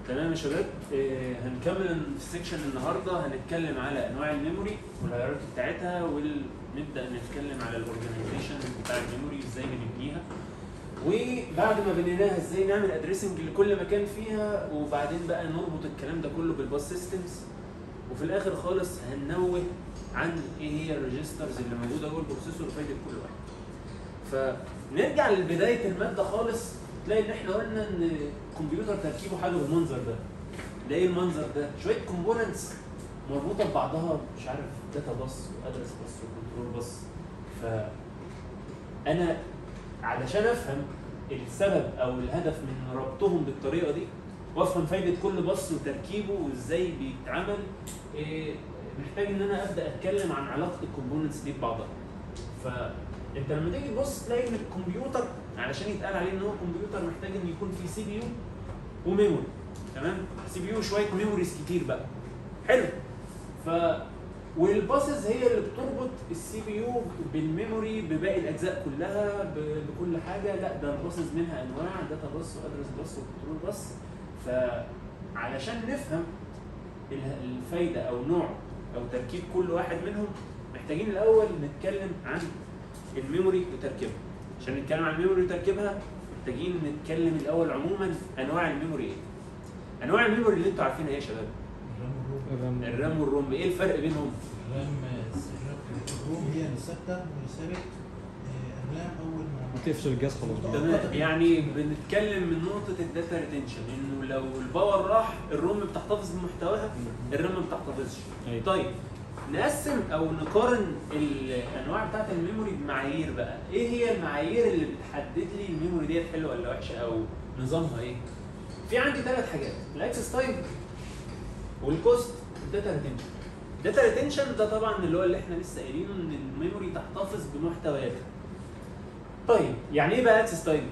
تمام يا شباب آه، هنكمل في السكشن النهارده هنتكلم على انواع الميموري والهيراركي بتاعتها ونبدا نتكلم على الاورجنايزيشن بتاع الميموري ازاي بنبنيها وبعد ما بنيناها ازاي نعمل ادريسنج لكل مكان فيها وبعدين بقى نربط الكلام ده كله بالباس سيستمز وفي الاخر خالص هننوه عن ايه هي الريجسترز اللي موجوده جوه البروسيسور وفايده كل واحد فنرجع لبدايه الماده خالص تلاقي ان احنا قلنا ان الكمبيوتر تركيبه حاجه بالمنظر ده ده ايه المنظر ده شويه كومبوننتس مربوطه ببعضها مش عارف داتا باص وادرس باص وكنترول باص ف انا علشان افهم السبب او الهدف من ربطهم بالطريقه دي وافهم فايده كل باص وتركيبه وازاي بيتعمل إيه، محتاج ان انا ابدا اتكلم عن علاقه الكومبوننتس دي ببعضها فانت لما تيجي تبص تلاقي ان الكمبيوتر علشان يتقال عليه ان هو كمبيوتر محتاج ان يكون فيه سي بي يو وميموري تمام سي بي يو شويه ميموريز كتير بقى حلو ف والباسز هي اللي بتربط السي بي يو بالميموري بباقي الاجزاء كلها ب- بكل حاجه لا ده الباسز منها انواع داتا باس وادرس باس وكنترول باس فعلشان نفهم ال- الفايده او نوع او تركيب كل واحد منهم محتاجين الاول نتكلم عن الميموري وتركيبها عشان نتكلم عن الميموري وتركيبها محتاجين نتكلم الاول عموما انواع الميموري ايه انواع الميموري اللي انتوا عارفينها ايه يا شباب الرام الرام والروم ايه الفرق بينهم الرام الروم هي ثابته وثابت الرام اول ما تقفل الجهاز خلاص تمام يعني بنتكلم من نقطه الداتا ريتنشن انه لو الباور راح الروم بتحتفظ بمحتواها الرام ما بتحتفظش أيوة. طيب نقسم او نقارن الانواع بتاعت الميموري بمعايير بقى ايه هي المعايير اللي بتحدد لي الميموري ديت حلوه ولا وحشه او نظامها ايه في عندي ثلاث حاجات الاكسس تايم والكوست والداتا ريتنشن الداتا ريتنشن ده طبعا اللي هو اللي احنا لسه قايلينه ان الميموري تحتفظ بمحتوياتها طيب يعني ايه بقى اكسس تايم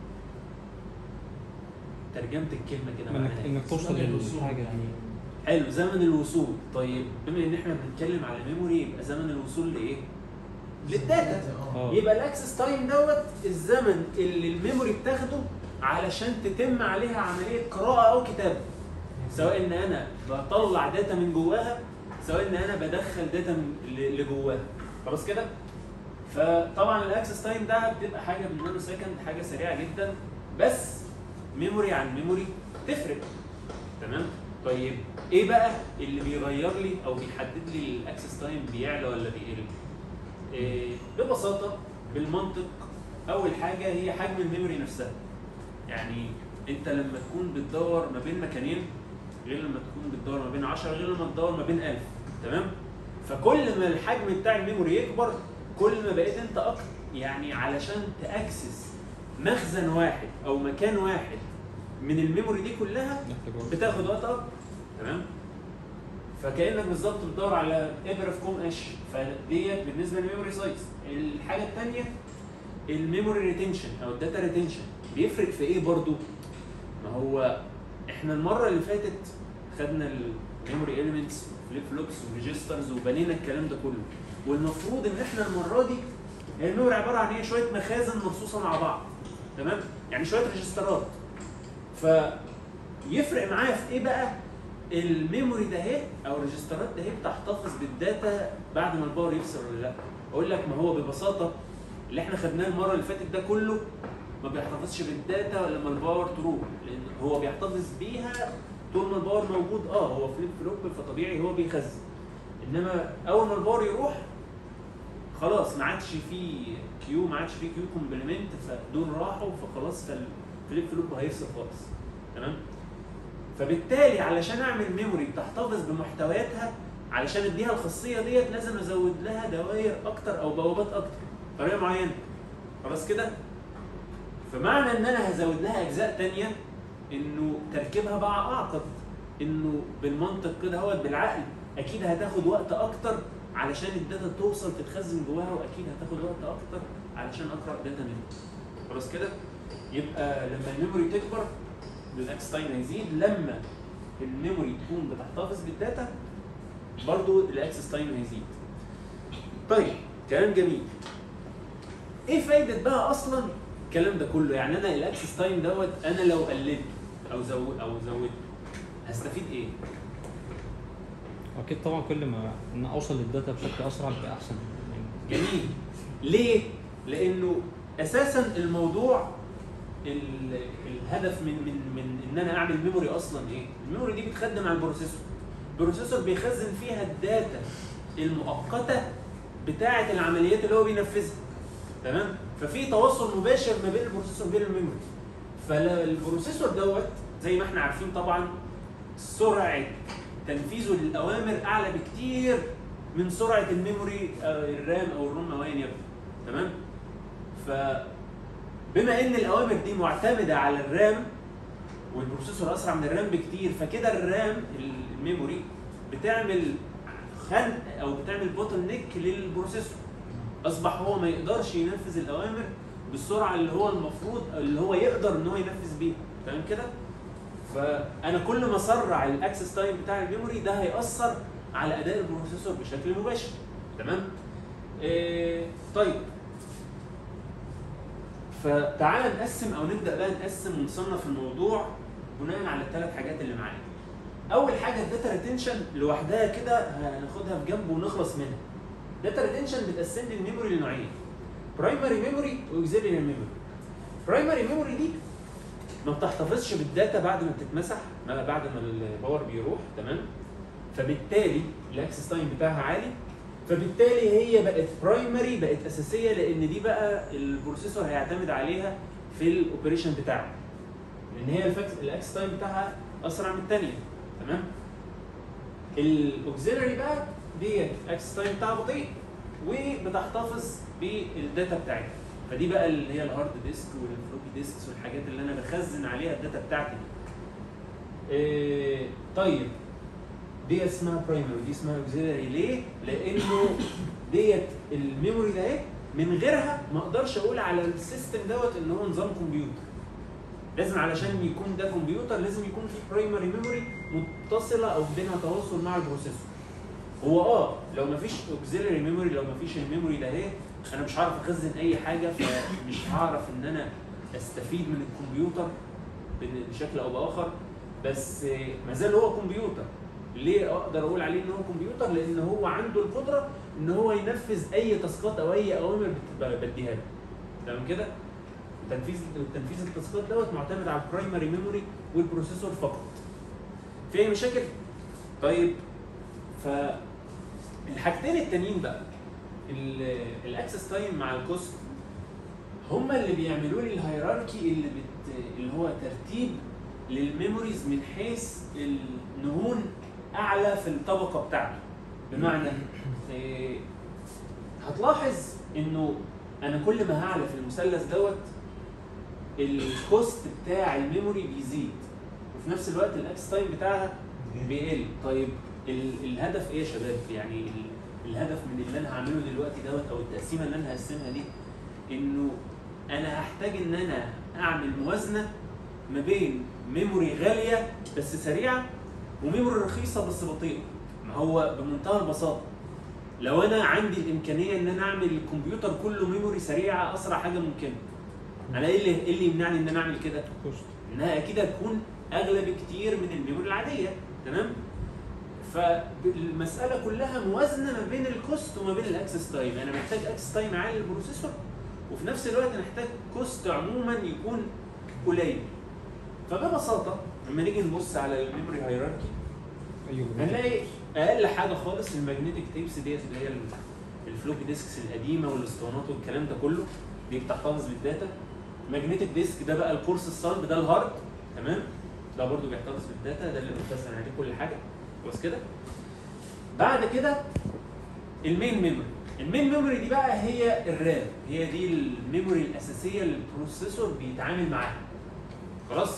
ترجمه الكلمه كده انك معناها إيه؟ انك توصل زمن الوصول. للحاجه يعني حلو زمن الوصول طيب بما ان احنا بنتكلم على ميموري يبقى زمن الوصول لايه؟ للداتا اه يبقى الاكسس تايم دوت الزمن اللي الميموري بتاخده علشان تتم عليها عمليه قراءه او كتابه سواء ان انا بطلع داتا من جواها سواء ان انا بدخل داتا من- ل- لجواها خلاص كده فطبعا الاكسس تايم ده بتبقى حاجه بالنانو سكند حاجه سريعه جدا بس ميموري عن ميموري تفرق تمام طيب ايه بقى اللي بيغير لي او بيحدد لي الاكسس تايم بيعلى ولا بيقل إيه ببساطه بالمنطق اول حاجه هي حجم الميموري نفسها يعني انت لما تكون بتدور ما بين مكانين غير لما تكون بتدور ما بين 10 غير لما تدور ما بين 1000 تمام فكل ما الحجم بتاع الميموري يكبر كل ما بقيت انت اكتر يعني علشان تاكسس مخزن واحد او مكان واحد من الميموري دي كلها محتاج وقت. بتاخد وقت اكتر تمام فكانك بالظبط بتدور على ابره في كوم قش فديت بالنسبه للميموري سايز الحاجه الثانيه الميموري ريتنشن او الداتا ريتنشن بيفرق في ايه برضو ما هو احنا المره اللي فاتت خدنا الميموري اليمنتس فليب فلوبس وريجسترز وبنينا الكلام ده كله والمفروض ان احنا المره دي هي الميموري عباره عن ايه شويه مخازن مرصوصه مع بعض تمام يعني شويه ريجسترات فيفرق معايا في ايه بقى الميموري ده اهي او الريجسترات ده اهي بتحتفظ بالداتا بعد ما الباور يفصل ولا لا اقول لك ما هو ببساطه اللي احنا خدناه المره اللي فاتت ده كله ما بيحتفظش بالداتا لما الباور تروح لان هو بيحتفظ بيها طول ما الباور موجود اه هو فليب فلوب فطبيعي هو بيخزن انما اول ما الباور يروح خلاص ما عادش فيه كيو ما عادش فيه كيو كومبلمنت فدول راحوا فخلاص فالفليب فلوب هيفصل خالص تمام فبالتالي علشان اعمل ميموري تحتفظ بمحتوياتها علشان اديها الخاصيه ديت لازم ازود لها دوائر اكتر او بوابات اكتر طريقه معينه خلاص كده فمعنى ان انا هزود لها اجزاء تانية انه تركيبها بقى اعقد انه بالمنطق كده هو بالعقل اكيد هتاخد وقت اكتر علشان الداتا توصل تتخزن جواها واكيد هتاخد وقت اكتر علشان اقرا داتا منها خلاص كده يبقى لما الميموري تكبر الاكس تايم هيزيد لما الميموري تكون بتحتفظ بالداتا برضو الاكسس تايم هيزيد طيب كلام جميل ايه فايده بقى اصلا الكلام ده كله يعني انا الاكسس تايم دوت انا لو قللت او زود او زودت هستفيد ايه؟ اكيد طبعا كل ما ان اوصل للداتا بشكل اسرع بيبقى احسن يعني جميل ليه؟ لانه اساسا الموضوع ال- الهدف من من من ان انا اعمل ميموري اصلا ايه؟ الميموري دي بتخدم على البروسيسور. البروسيسور بيخزن فيها الداتا المؤقته بتاعه العمليات اللي هو بينفذها. تمام؟ ففي تواصل مباشر ما بين البروسيسور وبين الميموري. فالبروسيسور دوت زي ما احنا عارفين طبعا سرعه تنفيذه للاوامر اعلى بكتير من سرعه الميموري آه، الرام او الروم او ايا يكن تمام فبما ان الاوامر دي معتمده على الرام والبروسيسور اسرع من الرام بكتير فكده الرام الميموري بتعمل خنق او بتعمل بوتل نيك للبروسيسور اصبح هو ما يقدرش ينفذ الاوامر بالسرعه اللي هو المفروض اللي هو يقدر ان هو ينفذ بيها تمام كده فانا كل ما اسرع الاكسس تايم بتاع الميموري ده هياثر على اداء البروسيسور بشكل مباشر تمام إيه طيب فتعال نقسم او نبدا بقى نقسم ونصنف الموضوع بناء على الثلاث حاجات اللي معانا اول حاجه الداتا ريتنشن لوحدها كده هناخدها في جنب ونخلص منها داتا ريتنشن بتقسم لي الميموري لنوعين برايمري ميموري واكزيلري ميموري برايمري ميموري دي ما بتحتفظش بالداتا بعد ما بتتمسح ما بعد ما الباور بيروح تمام فبالتالي الاكسس تايم بتاعها عالي فبالتالي هي بقت برايمري بقت اساسيه لان دي بقى البروسيسور هيعتمد عليها في الاوبريشن بتاعه لان هي الفاكس الاكسس تايم بتاعها اسرع من الثانيه تمام الاوكسيلري بقى ديت الاكسس تايم بتاعها بطيء وبتحتفظ بالداتا بتاعتها فدي بقى اللي هي الهارد ديسك والفلوبي ديسكس والحاجات اللي انا بخزن عليها الداتا بتاعتي دي. إيه طيب دي اسمها برايمري ودي اسمها اوكسيلري ليه؟ لانه ديت الميموري ده اهي من غيرها ما اقدرش اقول على السيستم دوت ان هو نظام كمبيوتر. لازم علشان يكون ده كمبيوتر لازم يكون في برايمري ميموري متصله او بينها تواصل مع البروسيسور. هو اه لو ما فيش اوكسيلري ميموري لو ما فيش الميموري ده اهي انا مش هعرف اخزن اي حاجه فمش هعرف ان انا استفيد من الكمبيوتر بشكل او باخر بس ما زال هو كمبيوتر ليه اقدر اقول عليه ان هو كمبيوتر لان هو عنده القدره ان هو ينفذ اي تاسكات او اي اوامر بت- بديها له تمام كده تنفيذ تنفيذ التاسكات دوت معتمد على البرايمري ميموري والبروسيسور فقط في اي مشاكل طيب فالحاجتين التانيين بقى الاكسس تايم مع الكوست هما اللي بيعملوا لي الهيراركي اللي بت اللي هو ترتيب للميموريز من حيث النهون اعلى في الطبقه بتاعته بمعنى إيه هتلاحظ انه انا كل ما هعلى في المثلث دوت الكوست بتاع الميموري بيزيد وفي نفس الوقت الاكس تايم بتاعها بيقل طيب ال- الهدف ايه يا شباب يعني ال- الهدف من اللي انا هعمله دلوقتي دوت او التقسيمه اللي انا هقسمها دي انه انا هحتاج ان انا اعمل موازنه ما بين ميموري غاليه بس سريعه وميموري رخيصه بس بطيئه ما هو بمنتهى البساطه لو انا عندي الامكانيه ان انا اعمل الكمبيوتر كله ميموري سريعه اسرع حاجه ممكنه انا ايه اللي ايه اللي يمنعني ان انا اعمل كده كوست انها اكيد هتكون اغلى بكتير من الميموري العاديه تمام فالمساله كلها موازنه ما بين الكوست وما بين الاكسس تايم انا محتاج اكسس تايم عالي للبروسيسور وفي نفس الوقت انا محتاج كوست عموما يكون قليل فببساطه لما نيجي نبص على الميموري هيراركي ايوه هنلاقي اقل حاجه خالص الماجنتيك تيبس ديت اللي هي ال- الفلوبي ديسكس القديمه والاسطوانات والكلام ده كله دي بتحتفظ بالداتا ماجنتيك ديسك ده بقى الكورس الصلب ده الهارد تمام ده برضو بيحتفظ بالداتا ده اللي بيخزن عليه كل حاجه خلاص كده بعد كده المين ميموري المين ميموري دي بقى هي الرام هي دي الميموري الاساسيه اللي البروسيسور بيتعامل معاها خلاص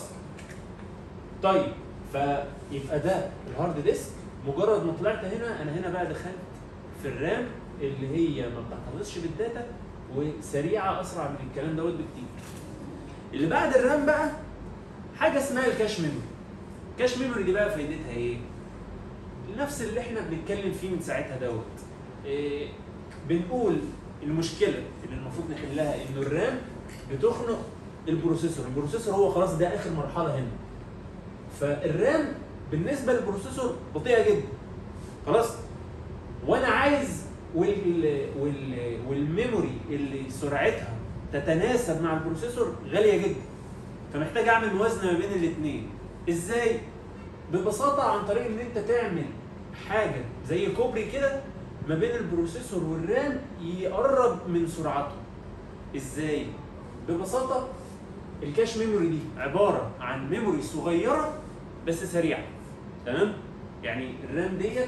طيب فيبقى ده الهارد ديسك مجرد ما طلعت هنا انا هنا بقى دخلت في الرام اللي هي ما بتحتفظش بالداتا وسريعه اسرع من الكلام دوت بكتير اللي بعد الرام بقى حاجه اسمها الكاش ميموري الكاش ميموري دي بقى فايدتها ايه نفس اللي احنا بنتكلم فيه من ساعتها دوت إيه بنقول المشكله اللي المفروض نحلها انه الرام بتخنق البروسيسور البروسيسور هو خلاص ده اخر مرحله هنا فالرام بالنسبه للبروسيسور بطيئه جدا خلاص وانا عايز وال وال والميموري اللي سرعتها تتناسب مع البروسيسور غاليه جدا فمحتاج اعمل موازنه ما بين الاثنين ازاي ببساطه عن طريق ان انت تعمل حاجه زي كوبري كده ما بين البروسيسور والرام يقرب من سرعته ازاي ببساطه الكاش ميموري دي عباره عن ميموري صغيره بس سريعه تمام يعني الرام ديت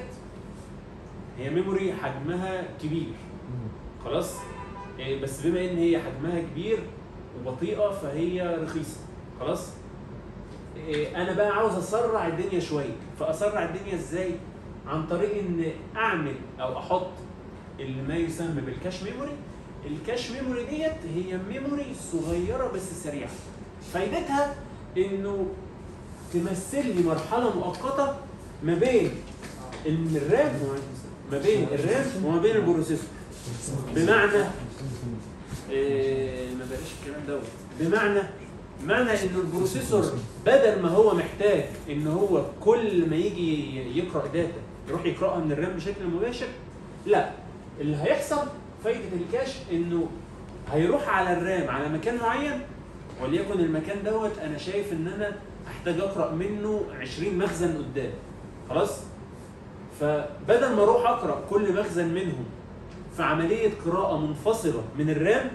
هي ميموري حجمها كبير خلاص إيه، بس بما ان هي حجمها كبير وبطيئه فهي رخيصه خلاص إيه، انا بقى عاوز اسرع الدنيا شويه فاسرع الدنيا ازاي عن طريق ان اعمل او احط اللي ما يسمى بالكاش ميموري الكاش ميموري ديت هي ميموري صغيره بس سريعه فايدتها انه تمثل لي مرحله مؤقته ما بين الرام ما بين الرام وما بين البروسيسور بمعنى إيه ما بلاش الكلام دوت بمعنى بمعنى ان البروسيسور بدل ما هو محتاج ان هو كل ما يجي يقرا داتا يروح يقراها من الرام بشكل مباشر لا اللي هيحصل فايده الكاش انه هيروح على الرام على مكان معين وليكن المكان دوت انا شايف ان انا احتاج اقرا منه 20 مخزن قدام خلاص فبدل ما اروح اقرا كل مخزن منهم في عمليه قراءه منفصله من الرام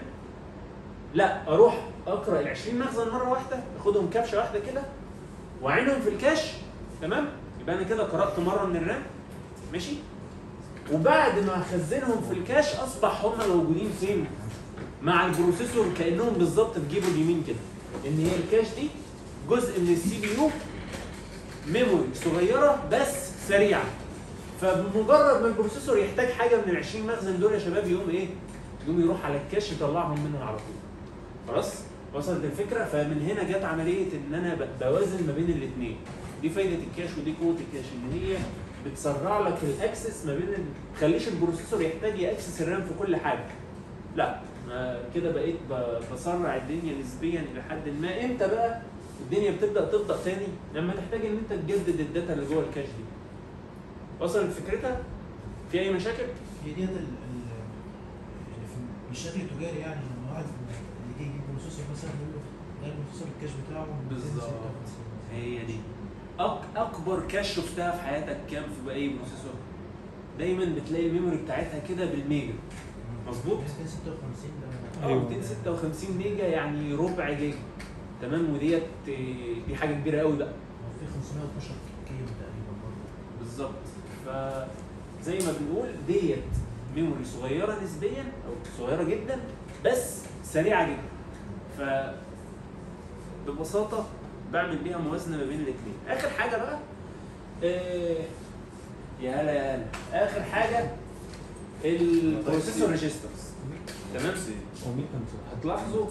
لا اروح اقرا ال 20 مخزن مره واحده اخدهم كبشه واحده كده واعينهم في الكاش تمام يبقى انا كده قرات مره من الرام ماشي وبعد ما اخزنهم في الكاش اصبح هم موجودين فين مع البروسيسور كانهم بالظبط في جيبه اليمين كده ان هي الكاش دي جزء من السي بي يو ميموري صغيره بس سريعه فبمجرد ما البروسيسور يحتاج حاجه من ال 20 مخزن دول يا شباب يقوم ايه؟ يقوم يروح على الكاش يطلعهم منها على طول. خلاص؟ وصلت الفكره فمن هنا جت عمليه ان انا ب- بوازن ما بين الاثنين. دي فايده الكاش ودي قوه الكاش ان هي بتسرع لك الاكسس ما بين ال- تخليش البروسيسور يحتاج ياكسس الرام في كل حاجه. لا ما كده بقيت ب- بسرع الدنيا نسبيا الى حد ما امتى بقى الدنيا بتبدا تبدا تاني لما تحتاج ان انت تجدد الداتا اللي جوه الكاش دي. وصلت فكرتها؟ في اي مشاكل؟ هي ديت ال- ال- يعني في- بالشكل التجاري يعني لما واحد اللي يجي يجيب بروسيسور مثلا يقول له ده البروسيسور الكاش بتاعه 256. هي دي أك اكبر كاش شفتها في حياتك كام في اي بروسيسور؟ دايما بتلاقي الميموري بتاعتها كده بالميجا مظبوط؟ 256 ده اه أيوة. 256 ميجا يعني ربع جيجا تمام وديت آه، دي حاجه كبيره قوي بقى هو في 512 كيلو تقريبا برضه بالظبط فزي ما بنقول ديت ميموري صغيره نسبيا او صغيره جدا بس سريعه جدا ف ببساطه بعمل بيها موازنه ما بين الاثنين اخر حاجه بقى آه، يا هلا يا هلا اخر حاجه البروسيسور ريجسترز تمام هتلاحظوا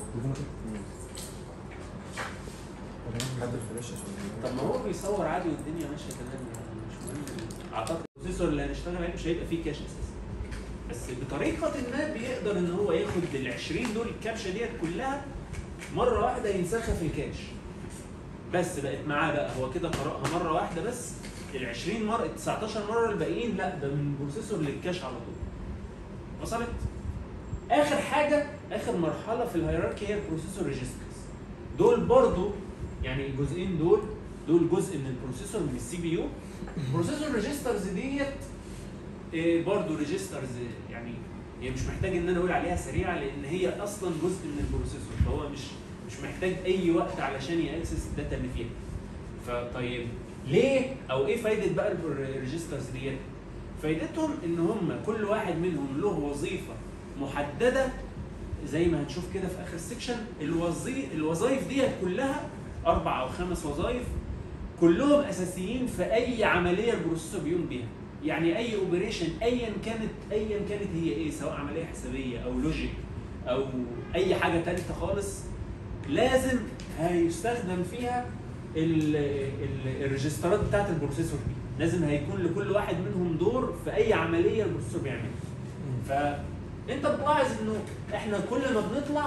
حد الفلاش عشان طب ما هو بيصور عادي والدنيا ماشيه تمام يعني مش مهم اعتقد البروسيسور اللي هنشتغل عليه مش هيبقى فيه كاش اساسا بس بطريقه ما بيقدر ان هو ياخد ال 20 دول الكبشه ديت كلها مره واحده ينسخها في الكاش بس بقت معاه بقى هو كده قراها مره واحده بس ال 20 مره ال 19 مره الباقيين لا ده من البروسيسور للكاش على طول وصلت اخر حاجه اخر مرحله في الهيراركي هي البروسيسور ريجسترز دول برضو يعني الجزئين دول دول جزء من البروسيسور من السي بي يو البروسيسور ريجسترز ديت إيه، برضو ريجسترز يعني هي مش محتاج ان انا اقول عليها سريعه لان هي اصلا جزء من البروسيسور فهو مش مش محتاج اي وقت علشان ياكسس الداتا اللي فيها فطيب ليه او ايه فايده بقى الريجسترز ديت فايدتهم ان هم كل واحد منهم له وظيفه محدده زي ما هنشوف كده في اخر السكشن الوظي... الوظائف ديت كلها اربع او خمس وظائف كلهم اساسيين في اي عمليه البروسيسور بيقوم بيها يعني اي اوبريشن ايا كانت ايا كانت هي ايه سواء عمليه حسابيه او لوجيك او اي حاجه ثالثه خالص لازم هيستخدم فيها ال- ال- الريجسترات بتاعت البروسيسور دي لازم هيكون لكل واحد منهم دور في اي عمليه البروسيسور بيعملها فانت بتلاحظ انه احنا كل ما بنطلع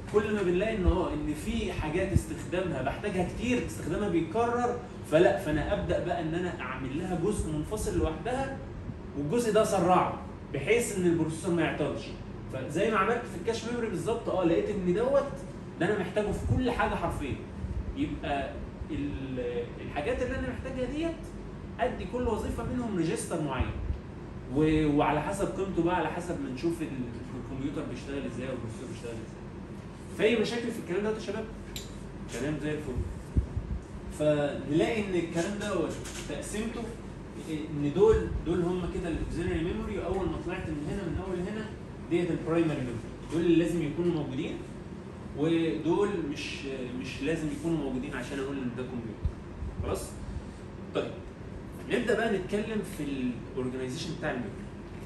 كل ما بنلاقي ان اه ان في حاجات استخدامها بحتاجها كتير استخدامها بيتكرر فلا فانا ابدا بقى ان انا اعمل لها جزء منفصل لوحدها والجزء ده اسرعه بحيث ان البروسيسور ما يعطلش فزي ما عملت في الكاش ميموري بالظبط اه لقيت ان دوت ده انا محتاجه في كل حاجه حرفيا يبقى ال- الحاجات اللي انا محتاجها ديت ادي كل وظيفه منهم ريجستر معين و- وعلى حسب قيمته بقى على حسب ما نشوف ال- الكمبيوتر بيشتغل ازاي والبروسيسور بيشتغل ازاي فاي مشاكل في الكلام ده يا شباب كلام زي الفل فنلاقي ان الكلام ده تقسيمته ان دول دول هم كده الاوكسيلري ميموري اول ما طلعت من هنا من اول هنا ديت البرايمري ميموري دول اللي لازم يكونوا موجودين ودول مش مش لازم يكونوا موجودين عشان اقول ان ده كمبيوتر خلاص طيب نبدا بقى نتكلم في الاورجنايزيشن بتاع الميموري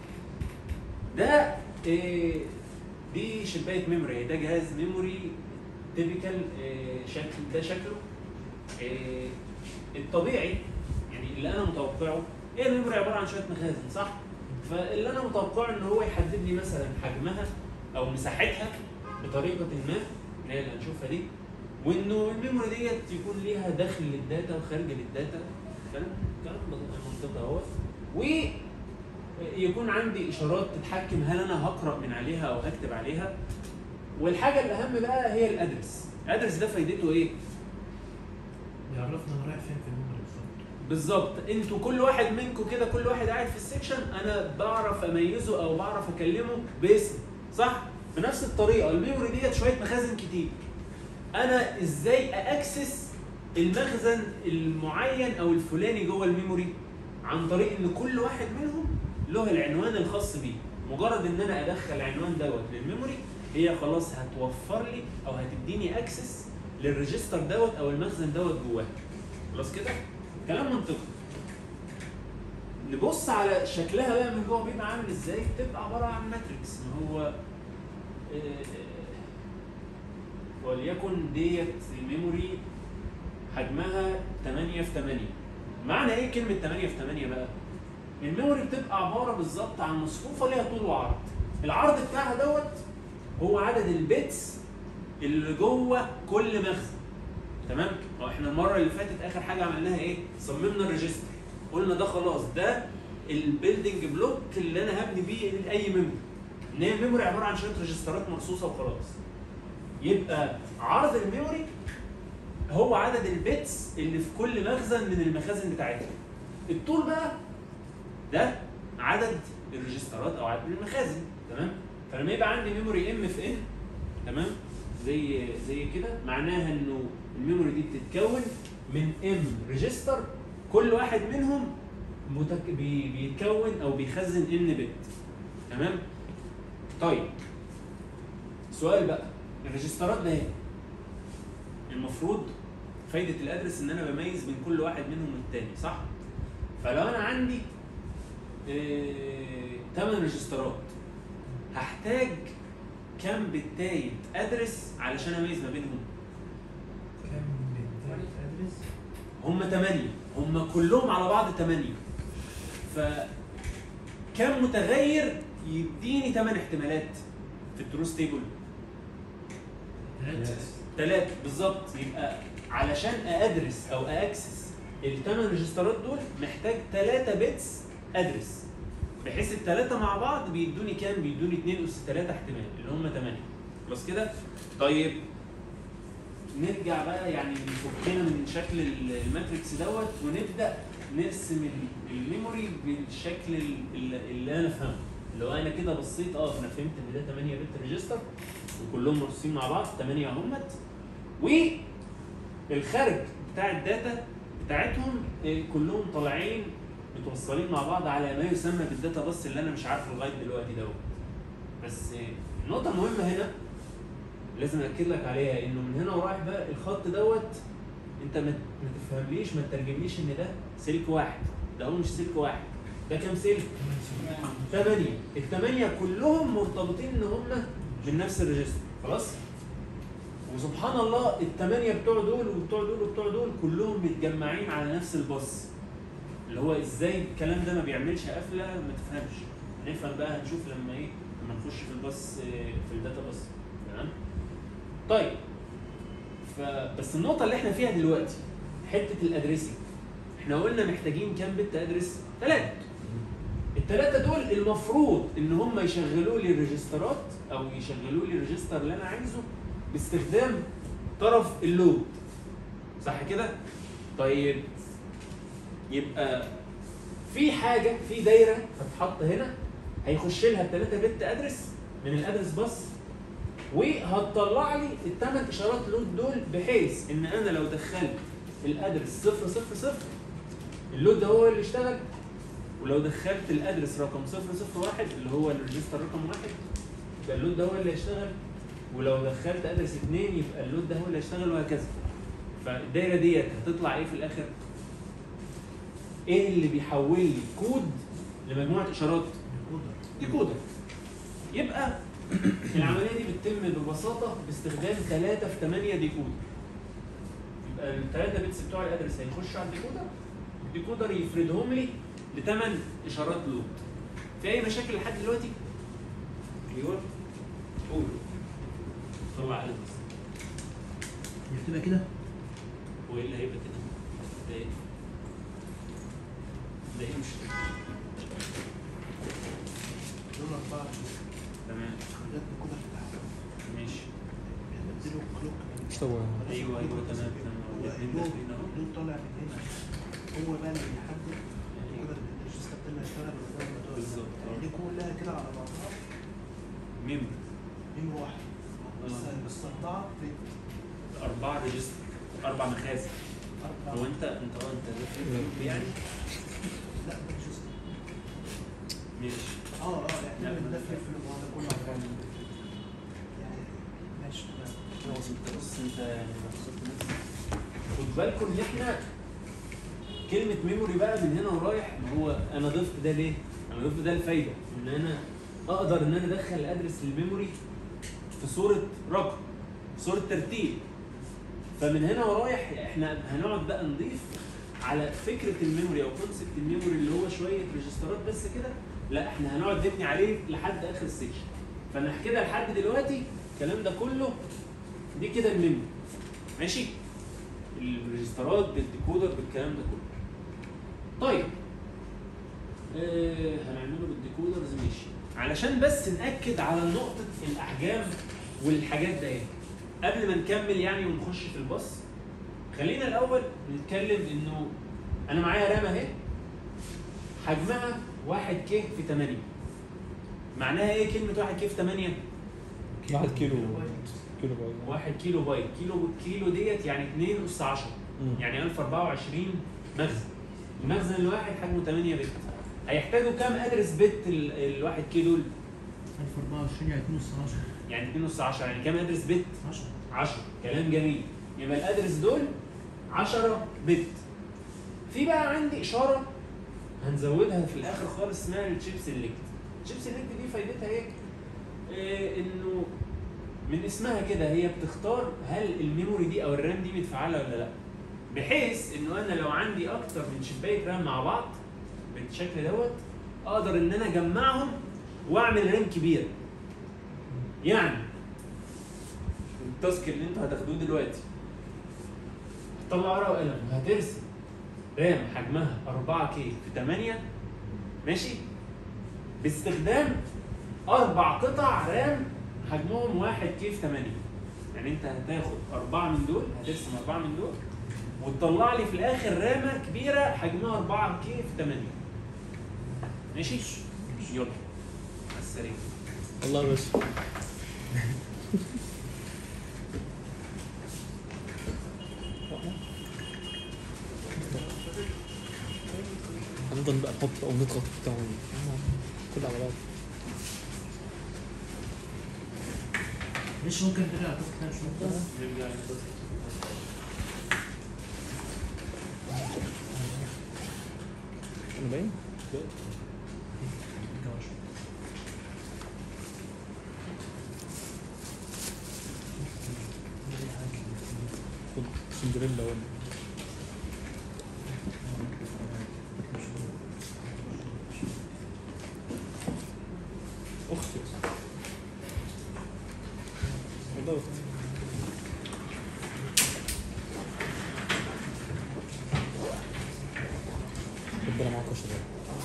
ده إيه دي شبايه ميموري ده جهاز ميموري تيبيكال شكل ده شكله إيه الطبيعي يعني اللي انا متوقعه هي الميموري عباره عن شويه مخازن صح؟ فاللي انا متوقعه ان هو يحدد لي مثلا حجمها او مساحتها بطريقه ما اللي هي اللي هنشوفها دي وانه الميموري ديت يكون ليها دخل للداتا وخارج للداتا كلام كلام منطقي اهوت ويكون عندي اشارات تتحكم هل انا هقرا من عليها او هكتب عليها والحاجه الاهم بقى هي الادرس الادرس ده فايدته ايه؟ بيعرفنا انا رايح فين في الميموري بالظبط بالظبط انتوا كل واحد منكم كده كل واحد قاعد في السكشن انا بعرف اميزه او بعرف اكلمه باسم صح بنفس الطريقه الميموري ديت شويه مخازن كتير انا ازاي اكسس المخزن المعين او الفلاني جوه الميموري عن طريق ان كل واحد منهم له العنوان الخاص بيه مجرد ان انا ادخل العنوان دوت للميموري هي خلاص هتوفر لي او هتديني اكسس للريجستر دوت او المخزن دوت جواه خلاص كده كلام منطقي نبص على شكلها بقى من جوه بيبقى عامل ازاي بتبقى عباره عن ماتريكس ما هو آه، وليكن ديت الميموري حجمها 8 في 8 معنى ايه كلمه 8 في 8 بقى الميموري بتبقى عباره بالظبط عن مصفوفه ليها طول وعرض العرض بتاعها دوت هو عدد البيتس اللي جوه كل مخزن تمام هو احنا المره اللي فاتت اخر حاجه عملناها ايه صممنا الريجستر قلنا ده خلاص ده البيلدنج بلوك اللي انا هبني بيه اي ميموري ان هي الميموري عباره عن شويه ريجسترات مرصوصه وخلاص يبقى عرض الميموري هو عدد البيتس اللي في كل مخزن من المخازن بتاعتها الطول بقى ده عدد الريجسترات او عدد المخازن تمام فلما يبقى عندي ميموري ام في ان تمام زي زي كده معناها انه الميموري دي بتتكون من ام ريجستر كل واحد منهم متك... بي... بيتكون او بيخزن ان بت تمام طيب سؤال بقى الريجسترات ده ايه المفروض فايده الادرس ان انا بميز بين كل واحد منهم والتاني صح فلو انا عندي 8 ريجسترات هحتاج كم بتاية ادرس علشان اميز ما بينهم كام بتاعت ادرس هم 8 هم كلهم على بعض 8 ف كم متغير يديني 8 احتمالات في التروس تيبل ثلاثة ثلاثة بالظبط يبقى علشان ادرس او اكسس الثمان ريجسترات دول محتاج ثلاثة بيتس ادرس بحيث الثلاثة مع بعض بيدوني كام؟ بيدوني 2 اس 3 احتمال اللي هم 8 خلاص كده؟ طيب نرجع بقى يعني نفكنا من شكل ال- الماتريكس دوت ونبدا نرسم ال- الميموري بالشكل ال- ال- اللي انا فهمه اللي هو انا كده بصيت اه انا فهمت ان ده 8 بت ريجستر وكلهم مرصوصين مع بعض 8 اهمت والخارج بتاع الداتا بتاعتهم آه، كلهم طالعين متوصلين مع بعض على ما يسمى بالداتا بس اللي انا مش عارفه لغايه دلوقتي دوت بس آه، النقطه المهمه هنا لازم اكد لك عليها انه من هنا ورايح بقى الخط دوت انت ما ما تفهمليش ما تترجمليش ان ده سلك واحد ده هو مش سلك واحد ده كام سلك؟ ثمانية الثمانية كلهم مرتبطين ان هم من نفس الريجستر خلاص؟ وسبحان الله الثمانية بتوع دول وبتوع دول وبتوع دول كلهم متجمعين على نفس الباص اللي هو ازاي الكلام ده ما بيعملش قفلة ما تفهمش نفهم بقى هنشوف لما ايه لما نخش في الباص آه، في الداتا باص تمام؟ طيب ف بس النقطه اللي احنا فيها دلوقتي حته الادريسنج احنا قلنا محتاجين كام بت ادرس ثلاثه الثلاثه دول المفروض ان هم يشغلوا لي الريجسترات او يشغلوا لي الريجستر اللي انا عايزه باستخدام طرف اللود صح كده طيب يبقى في حاجه في دايره هتتحط هنا هيخش لها الثلاثه بت ادرس من الادرس باص وهتطلع لي الثمان اشارات لود دول بحيث ان انا لو دخلت الادرس 0 0 0 اللود ده هو اللي يشتغل ولو دخلت الادرس رقم 001 اللي هو الريجستر رقم واحد يبقى اللود ده هو اللي هيشتغل ولو دخلت ادرس 2 يبقى اللود ده هو اللي هيشتغل وهكذا فالدايره ديت هتطلع ايه في الاخر؟ ايه اللي بيحول لي كود لمجموعه اشارات؟ ديكودر ديكودر يبقى العمليه دي بتتم ببساطه باستخدام 3 في 8 ديكودر يبقى الثلاثه بيتس بتوع الادرس هيخشوا على الديكودر الديكودر يفردهم لي لثمان اشارات لود في اي مشاكل لحد دلوقتي؟ ايوه قول طلع قلم بس هي بتبقى كده وايه اللي هيبقى كده؟ ده ايه؟ ده ايه مش دول اربعه تمام حاجات ديكودر تحت ماشي بينزلوا كلوك استوى ايوه ايوه تمام تمام الاثنين اللود داخلين اهو اللود طالع من هنا هو بقى اللي بيحدد الديكودر الريجستر ده اللي هيشتغل ولا ده ولا ده ولا ده. بالظبط. يعني دي كلها كده على بعضها ميم نمرة واحد بس آه. بس أربعة بيت أربعة ريجستر أربع مخازن أربعة هو أنت أنت أه أنت ده في جروب يعني لا ده مش اسمه. ماشي اه اه لا، يعني ما ده ده في الفيلم هو ده كله على بعض. يعني ماشي تمام بص أنت بص أنت يعني مبسوط نفسك خد بالكم إن إحنا كلمة ميموري بقى من هنا ورايح ما هو أنا ضفت ده ليه؟ أنا ضفت ده الفايدة إن أنا أقدر إن أنا أدخل أدرس الميموري في صورة رقم صورة ترتيب فمن هنا ورايح احنا هنقعد بقى نضيف على فكره الميموري او كونسبت الميموري اللي هو شويه ريجسترات بس كده لا احنا هنقعد نبني عليه لحد اخر السكشن فانا كده لحد دلوقتي الكلام ده كله دي كده الميموري ماشي الريجسترات بالديكودر بالكلام ده كله طيب آه هنعمله بالديكودرز ماشي علشان بس ناكد على نقطه الاحجام والحاجات ديت قبل ما نكمل يعني ونخش في الباص خلينا الاول نتكلم انه انا معايا رام اهي حجمها 1 كي في 8 معناها ايه كلمه 1 كي في 8 واحد كيلو كيلو بايت 1 كيلو بايت كيلو كيلو ديت يعني 2 اس 10 مم. يعني 1024 مخزن المخزن الواحد حجمه 8 بت هيحتاجوا كام ادرس بت ال- الواحد كيلو دول 1024 يعني 2 اس 10 يعني 2 اس 10 يعني كام ادرس بت 10 10 كلام جميل يبقى الادرس دول 10 بت في بقى عندي اشاره هنزودها في الاخر خالص اسمها الشيب سيلكت الشيب سيلكت دي فايدتها ايه؟ إيه انه من اسمها كده هي بتختار هل الميموري دي او الرام دي متفعله ولا لا بحيث انه انا لو عندي اكتر من شبايه رام مع بعض بالشكل دوت اقدر ان انا اجمعهم واعمل رام كبيره يعني التاسك اللي انتوا هتاخدوه دلوقتي هتطلع ورقه وقلم وهترسم رام حجمها 4 كي في 8 ماشي باستخدام اربع قطع رام حجمهم 1 كي في 8 يعني انت هتاخد اربعه من دول هترسم اربعه من دول وتطلع لي في الاخر رامه كبيره حجمها 4 كي في 8 ماشي يلا على السريع والله بس هنفضل بقى نحط او نضغط بتاع كل على بعض مش ممكن نرجع تاخد كده مش ممكن نرجع للتاسك. انا باين خد سندريلا ولا اختي والله اختي ربنا معاكم يا شباب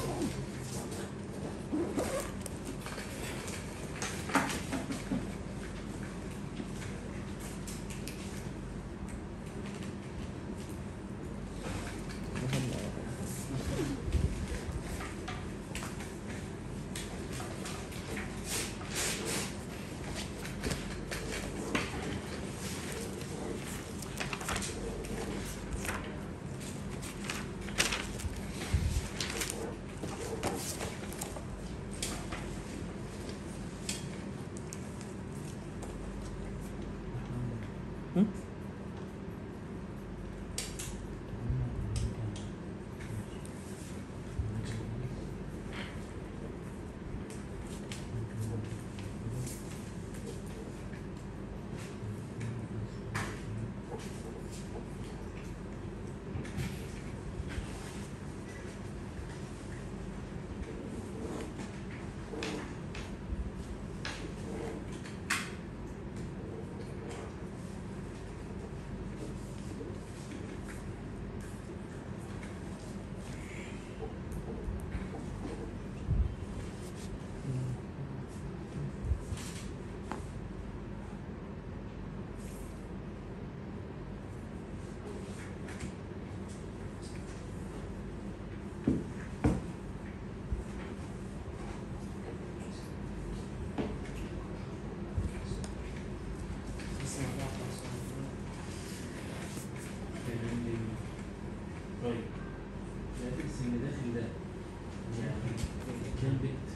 طيب الادرس اللي داخل ده يعني كام بت؟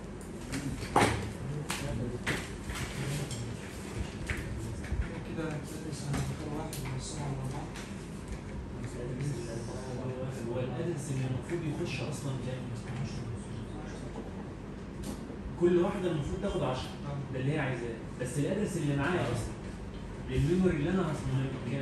كده بتدرس انا بختار واحد ونقسمه على بعض هو الادرس اللي المفروض يخش اصلا كام؟ كل واحده المفروض تاخد 10 ده اللي هي عايزاه بس الادرس اللي معايا اصلا للميموري اللي انا هصممه كام؟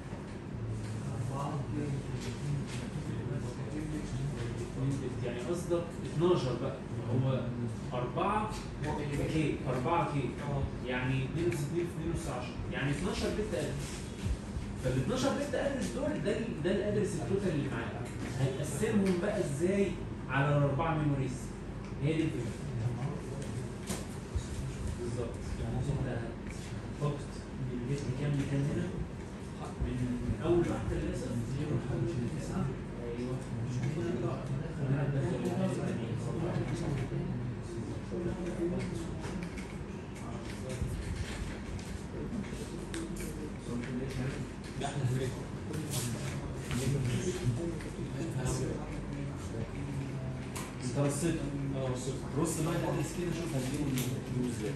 يعني قصدك 12 بقى هو 4 كي 4 كي يعني 62 في 2 نص 10 يعني 12 بت ادرس فال 12 بت ادرس دول ده ال- ده الادرس التوتال اللي معايا هنقسمهم بقى ازاي على الاربعه ميموريز هي دي الفكره بالظبط يعني انت هتحط البت كام لكام هنا من اول واحده للاسف زيرو لحد تسعه ايوه انت رصيت اه رصيت رص بقى الادرس كده شوف هتجيبه منين ازاي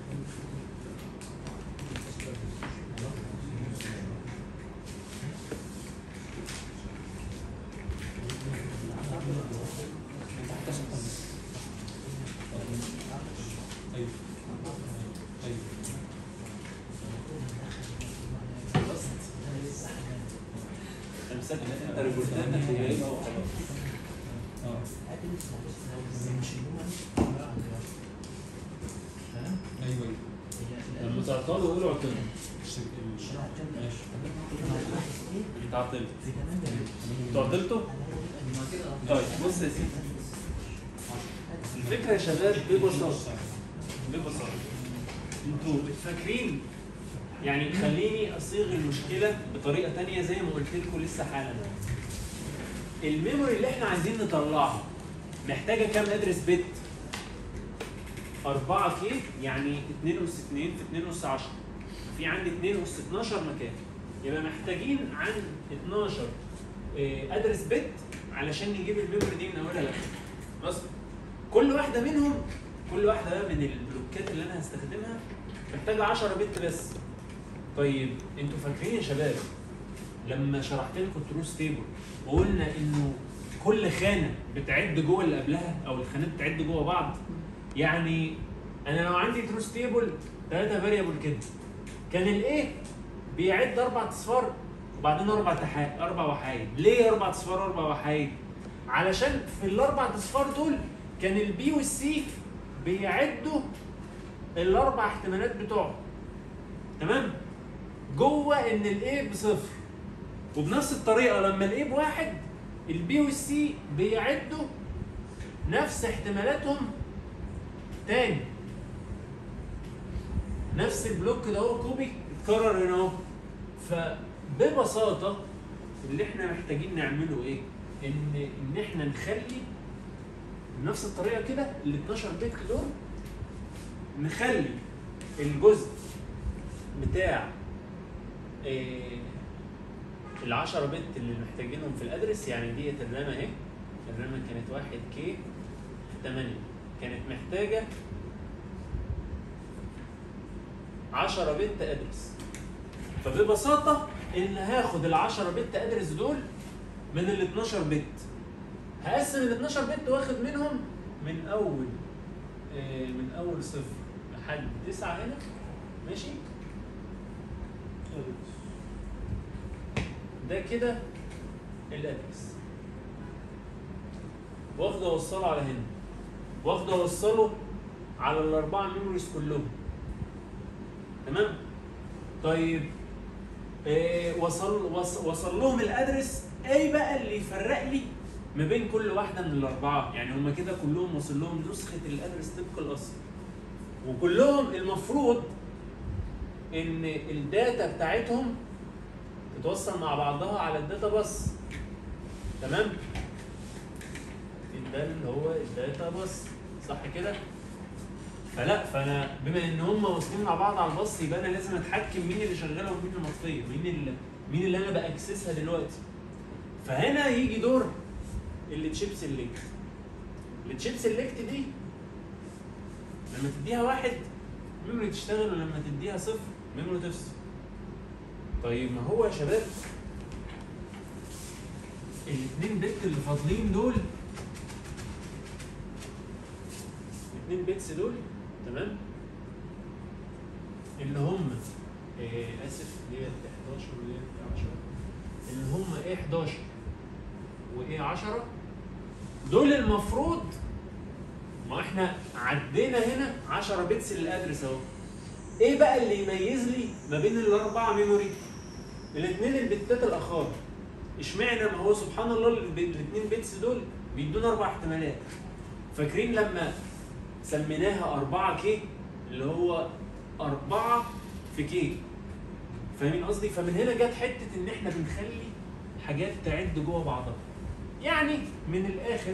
ايوه ايوه خلصت امسكت انت ريبورتات اللي جايبها وخلاص اه مش ايوه ايوه لما تعطلوا قولوا اعطلوا ماشي انت عطلت انتوا عطلتوا؟ طيب بص يا سيدي الفكره يا شباب ببساطه ببساطه انتوا فاكرين يعني خليني اصيغ المشكله بطريقه تانية زي ما قلت لكم لسه حالا الميموري اللي احنا عايزين نطلعها محتاجه كام ادرس بت 4 كي يعني 2 اس 2 في 2 اس 10 في عندي 2 اس 12 مكان يبقى محتاجين عن 12 آه، ادرس بت علشان نجيب الميموري دي من اولها لاخرها بس كل واحده منهم كل واحده بقى من البلوكات اللي انا هستخدمها محتاجه 10 بت بس طيب انتوا فاكرين يا شباب لما شرحت لكم التروس تيبل وقلنا انه كل خانه بتعد جوه اللي قبلها او الخانات بتعد جوه بعض يعني انا لو عندي تروس تيبل ثلاثه فاريبل كده كان الايه بيعد اربع اصفار وبعدين اربع تحا... اربع وحايد ليه اربع اصفار واربع وحايد علشان في الاربع اصفار دول كان البي والسي بيعدوا الاربع احتمالات بتوعهم تمام جوه ان الايه بصفر وبنفس الطريقه لما الايه بواحد البي والسي بيعدوا نفس احتمالاتهم تاني نفس البلوك ده هو كوبي اتكرر هنا اهو فببساطه اللي احنا محتاجين نعمله ايه؟ ان ان احنا نخلي بنفس الطريقه كده ال 12 بت دول نخلي الجزء بتاع إيه ال 10 بت اللي محتاجينهم في الادرس يعني ديت الرامه اهي الرامه كانت 1 كي 8 كانت محتاجه 10 بت ادرس فببساطه ان هاخد ال 10 بت ادرس دول من ال 12 بت هقسم ال 12 بت واخد منهم من اول آه، من اول صفر لحد 9 هنا ماشي ده كده الادرس واخد اوصله على هنا واخد اوصله على الاربعه ميموريز كلهم تمام طيب إيه وصل وصل, وصل لهم الادرس ايه بقى اللي يفرق لي ما بين كل واحده من الاربعه يعني هم كده كلهم وصل لهم نسخه الادرس طبق الاصل وكلهم المفروض ان الداتا بتاعتهم تتوصل مع بعضها على الداتا باص تمام ده اللي هو الداتا باص صح كده فلا فانا بما ان هم واصلين مع بعض على الباص يبقى انا لازم اتحكم مين اللي شغاله ومين اللي مطفيه مين اللي مين اللي انا باكسسها دلوقتي فهنا يجي دور التشيب سيلكت التشيب سيلكت دي لما تديها واحد ميموري تشتغل ولما تديها صفر ميموري تفصل طيب ما هو يا شباب الاثنين بت اللي فاضلين دول الاثنين بيتس دول تمام اللي هم إيه اسف ديت 11 وديت 10 اللي هم ايه 11 وايه 10 دول المفروض ما احنا عدينا هنا 10 بيتس للادرس اهو ايه بقى اللي يميز لي ما بين الاربعه ميموري الاثنين البتات الاخر اشمعنى ما هو سبحان الله الاثنين بيتس دول بيدونا اربع احتمالات فاكرين لما سميناها 4 كي اللي هو 4 في كي فاهمين قصدي فمن هنا جت حته ان احنا بنخلي حاجات تعد جوه بعضها يعني من الاخر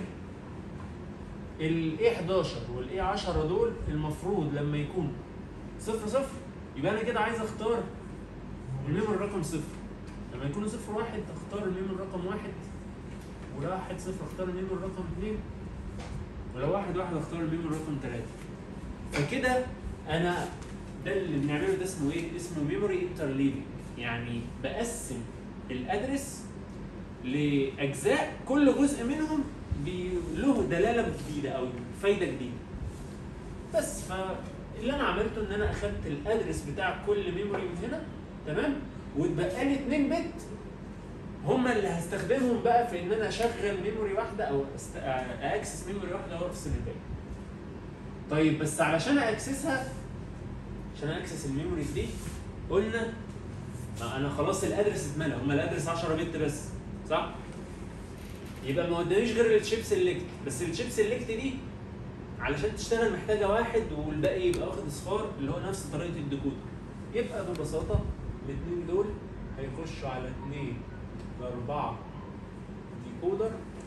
الاي 11 والاي 10 دول المفروض لما يكون صفر صفر يبقى انا كده عايز اختار الميموري رقم صفر لما يكونوا صفر واحد اختار الميموري رقم واحد ولو واحد صفر اختار الميموري رقم اثنين ولو واحد واحد اختار الميموري رقم ثلاثة فكده انا ده اللي بنعمله ده اسمه ايه؟ اسمه ميموري انترليفنج يعني بقسم الادرس لاجزاء كل جزء منهم بي- له دلاله جديده او فايده جديده بس فاللي انا عملته ان انا اخدت الادرس بتاع كل ميموري من هنا تمام واتبقى لي 2 بت هم اللي هستخدمهم بقى في ان انا اشغل ميموري واحده او أست... اكسس ميموري واحده وافصل الباقي طيب بس علشان اكسسها عشان اكسس الميموريز دي قلنا ما انا خلاص الادرس اتملى هم الادرس 10 بت بس صح يبقى ما قداميش غير الشيب سيلكت بس الشيب سيلكت دي علشان تشتغل محتاجه واحد والباقي يبقى واخد اصفار اللي هو نفس طريقه الديكودر يبقى ببساطه الاثنين دول هيخشوا على اثنين لاربعه ديكودر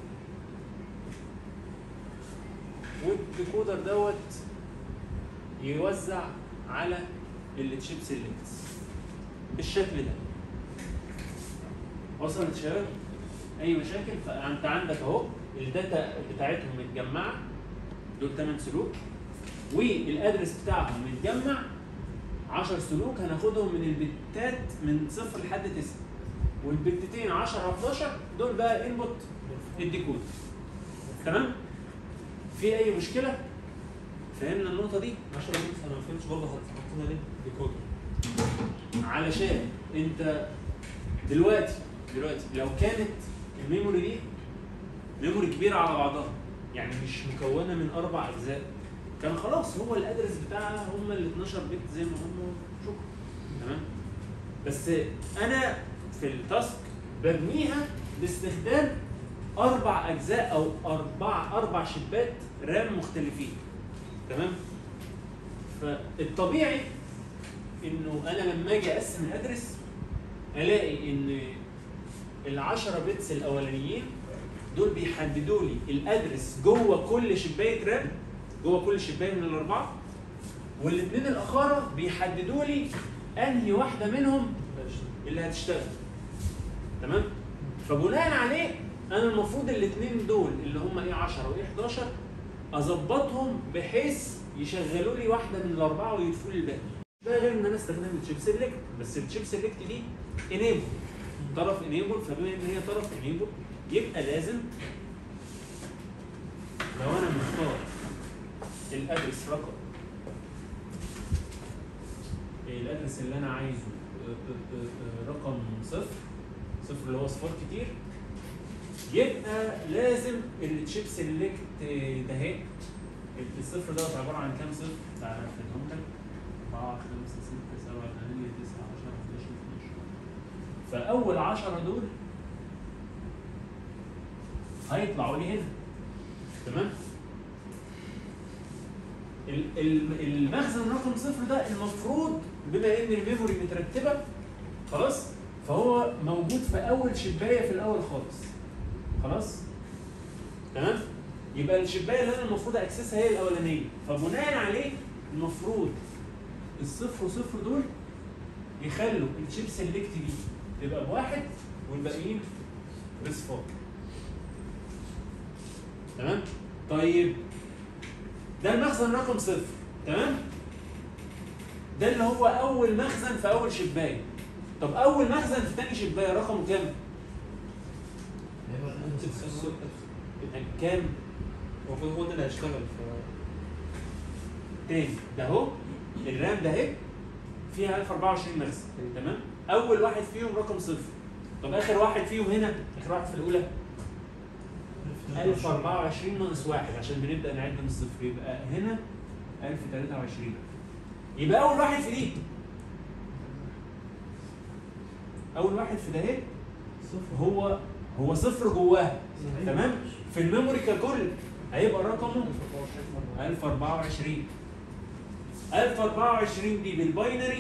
والديكودر دوت يوزع على التشيب سيلكتس بالشكل ده وصلت يا شباب اي مشاكل فانت عندك اهو الداتا بتاعتهم متجمعه دول 8 سلوك والادرس بتاعهم متجمع 10 سلوك هناخدهم من البتات من صفر لحد 9 والبتتين 10 11 دول بقى انبوت الديكود تمام في اي مشكله فهمنا النقطه دي 10 بيت انا ما فهمتش برضه حطينا ليه ديكودر علشان انت دلوقتي دلوقتي لو كانت الميموري دي ميموري كبيره على بعضها يعني مش مكونه من اربع اجزاء كان خلاص هو الادرس بتاعها هم ال 12 بت زي ما هم شكرا تمام بس انا في التاسك ببنيها باستخدام اربع اجزاء او اربع اربع شبات رام مختلفين تمام فالطبيعي انه انا لما اجي اقسم الادرس الاقي ان ال 10 بتس الاولانيين دول بيحددوا لي الادرس جوه كل شبايه رام جوه كل شبايه من الاربعه والاثنين الاخرى بيحددوا لي انهي واحده منهم اللي هتشتغل تمام فبناء عليه انا المفروض الاثنين دول اللي هم ايه 10 وايه 11 اظبطهم بحيث يشغلوا لي واحده من الاربعه ويضيفوا لي الباقي ده غير ان انا استخدم الشيب سيلكت بس الشيب سيلكت دي انيبل طرف انيبل فبما ان هي طرف انيبل يبقى لازم لو انا مختار الادرس رقم الادرس اللي انا عايزه آه، آه، آه، رقم صفر صفر اللي هو صفار كتير يبقى لازم التشيب سيلكت ده اهي الصفر دوت عباره عن كام صفر؟ تعالى اكتبهم لك 4 5 6 7 8 9 10 11 12 فاول 10 دول هيطلعوا لي هنا تمام؟ ال- ال- المخزن رقم صفر ده المفروض بما ان الميموري مترتبه خلاص فهو موجود في اول شبايه في الاول خالص خلاص تمام يبقى الشبايه اللي انا المفروض اكسسها هي الاولانيه فبناء عليه المفروض الصفر وصفر دول يخلوا الشيب سيلكت دي تبقى بواحد والباقيين بصفار تمام طيب ده المخزن رقم صفر تمام ده اللي هو اول مخزن في اول شبايه طب اول مخزن في تاني شبايه رقمه كام هيبقى كام المفروض هو ده اللي هيشتغل ف تاني ده اهو الرام ده اهي فيها 1024 مخزن تمام اول واحد فيهم رقم صفر طب اخر واحد فيهم هنا اخر واحد في الاولى 1024 ناقص واحد عشان بنبدا نعد من الصفر يبقى هنا 1023 يبقى اول واحد في دي اول واحد في ده اهي صفر هو هو صفر جواها صحيح. تمام في الميموري ككل هيبقى رقمه 1024 1024 دي بالباينري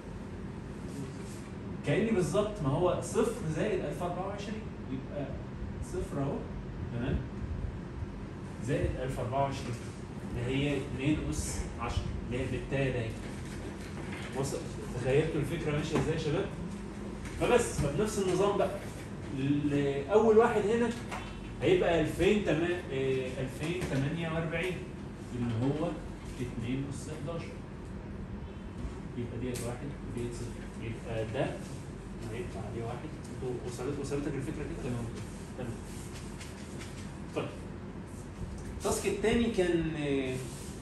كاني بالظبط ما هو صفر زائد 1024 يبقى صفر اهو تمام زائد 1024 اللي هي 2 اس 10 اللي هي بالتالي ده وصل تخيلتوا الفكره ماشيه ازاي يا شباب؟ فبس فبنفس النظام بقى ال- اول واحد هنا هيبقى 2008 آه، 2048 اللي هو 2 اس 11 يبقى ديت واحد وديت صفر يبقى ده هيطلع عليه واحد انتوا وصلت وصلتك الفكره كده؟ تمام تمام طيب التاسك الثاني كان آه،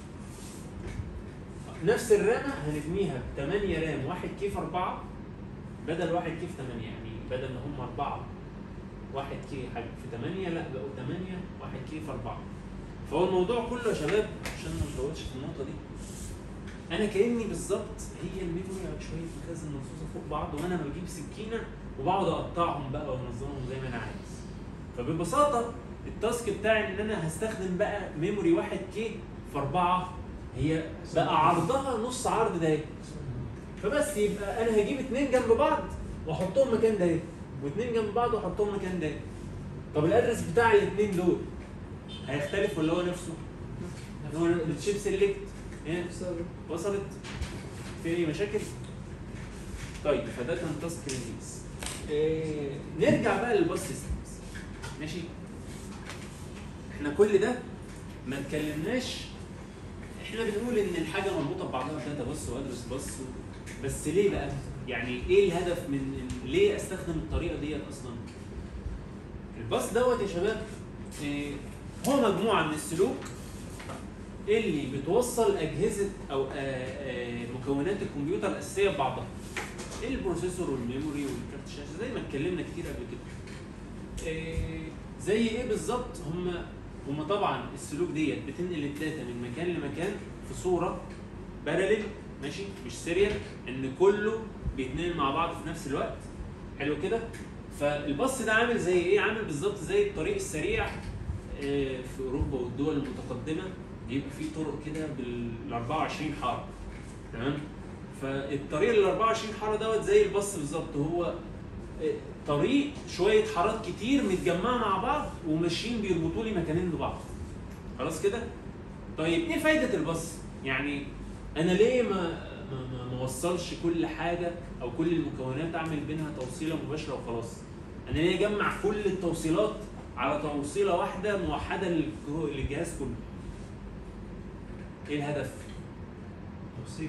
نفس الرامه هنرميها 8 رام 1 كيف 4 بدل 1 كيف 8 يعني بدل ما هم 4 1 كي حاجه في 8 لا بقوا 8 1 كيف 4 فهو الموضوع كله يا شباب عشان ما نطولش في النقطه دي انا كاني بالظبط هي الميموري على شويه مخازن مرصوصه فوق بعض وانا بجيب سكينه وبقعد اقطعهم بقى وانظمهم زي ما انا عايز فببساطه التاسك بتاعي ان انا هستخدم بقى ميموري 1 كي في 4 هي بقى عرضها نص عرض ده فبس يبقى انا هجيب اتنين جنب بعض واحطهم مكان ده واتنين جنب بعض واحطهم مكان ده طب الادرس بتاع الاتنين دول هيختلف ولا هو نفسه؟ هو الشيب سيلكت إيه؟ وصلت؟ في اي مشاكل؟ طيب فده كان تاسك لذيذ. إيه نرجع بقى للباص سيستمز ماشي؟ احنا كل ده ما اتكلمناش احنا بنقول ان الحاجه مربوطه ببعضها داتا بص وادرس بص و... بس ليه بقى؟ يعني ايه الهدف من ليه استخدم الطريقه ديت اصلا؟ الباص دوت يا شباب إيه، هو مجموعه من السلوك اللي بتوصل اجهزه او آه، آه، مكونات الكمبيوتر الاساسيه ببعضها. البروسيسور والميموري والكارت الشاشه زي ما اتكلمنا كتير قبل كده. إيه، زي ايه بالظبط؟ هم هم طبعا السلوك ديت بتنقل الداتا من مكان لمكان في صوره بارلل ماشي مش سيريال ان كله بيتنقل مع بعض في نفس الوقت حلو كده فالباص ده عامل زي ايه عامل بالظبط زي الطريق السريع آه، في اوروبا والدول المتقدمه بيبقى فيه طرق كده بال 24 حاره تمام فالطريق ال 24 حاره دوت زي الباص بالظبط هو آه، طريق شويه حارات كتير متجمعه مع بعض وماشيين بيربطوا لي مكانين ببعض خلاص كده طيب ايه فايده الباص يعني انا ليه ما ما ما- ما اوصلش كل حاجه او كل المكونات اعمل بينها توصيله مباشره وخلاص انا ليه اجمع كل التوصيلات على توصيله واحده موحده للجهو- للجهاز كله ايه الهدف توصيل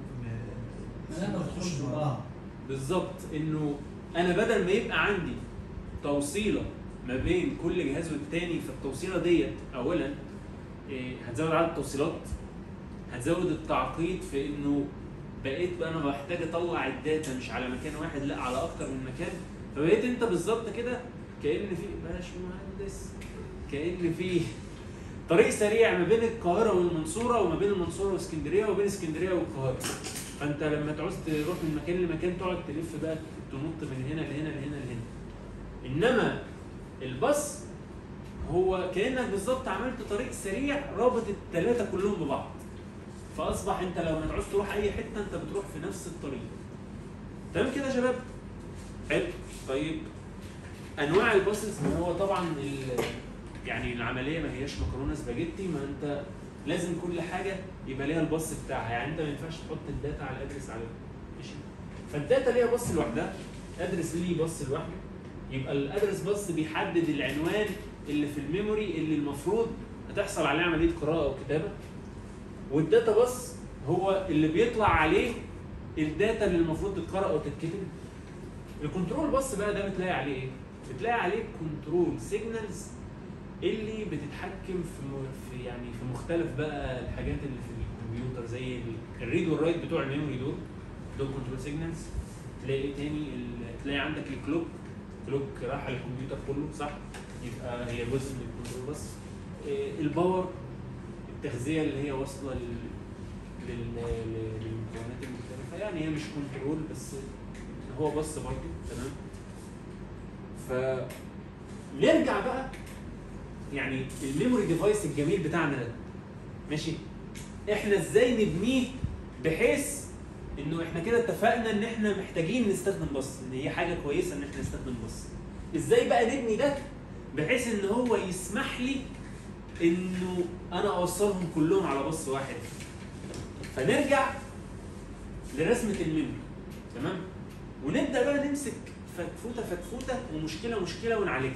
لا، ما تخش مع بعض. بالظبط انه انا بدل ما يبقى عندي توصيله ما بين كل جهاز والتاني فالتوصيله ديت اولا إيه، هتزود عدد التوصيلات هتزود التعقيد في انه بقيت بقى انا بحتاج اطلع الداتا مش على مكان واحد لا على اكتر من مكان فبقيت انت بالظبط كده كان في باش مهندس كان في طريق سريع ما بين القاهره والمنصوره وما بين المنصوره واسكندريه وبين اسكندريه والقاهره فانت لما تعوز تروح من مكان لمكان تقعد تلف بقى تنط من هنا لهنا لهنا لهنا انما الباص هو كانك بالظبط عملت طريق سريع رابط الثلاثه كلهم ببعض فاصبح انت لما تعوز تروح اي حته انت بتروح في نفس الطريق تمام كده يا شباب حلو طيب انواع الباصز ما هو طبعا ال- يعني العمليه ما هياش مكرونه سباجيتي ما انت لازم كل حاجه يبقى ليها الباص بتاعها يعني انت ما ينفعش تحط الداتا على الادرس على ماشي فالداتا ليها باص لوحدها ادرس ليه باص لوحده يبقى الادرس باص بيحدد العنوان اللي في الميموري اللي المفروض هتحصل عليه عمليه قراءه او كتابه والداتا باص هو اللي بيطلع عليه الداتا اللي المفروض تتقرا او تتكتب الكنترول باص بقى ده بتلاقي عليه ايه؟ بتلاقي عليه كنترول سيجنالز اللي بتتحكم في م- في يعني في مختلف بقى الحاجات اللي في الكمبيوتر زي ال- الريد والرايت بتوع الميموري دول دول كنترول سيجنالز تلاقي ايه تاني ال- تلاقي عندك الكلوك كلوك راح الكمبيوتر كله صح يبقى هي جزء من الكنترول بس إيه، الباور التغذيه اللي هي واصله لل لل- لل- للمكونات المختلفه يعني هي مش كنترول بس هو بس برضه تمام ف نرجع بقى يعني الميموري ديفايس الجميل بتاعنا ده ماشي احنا ازاي نبنيه بحيث انه احنا كده اتفقنا ان احنا محتاجين نستخدم بص ان هي حاجه كويسه ان احنا نستخدم بص ازاي بقى نبني ده بحيث ان هو يسمح لي انه انا اوصلهم كلهم على بص واحد فنرجع لرسمه الميموري تمام ونبدا بقى نمسك فتفوته فتفوته ومشكله مشكله ونعالجها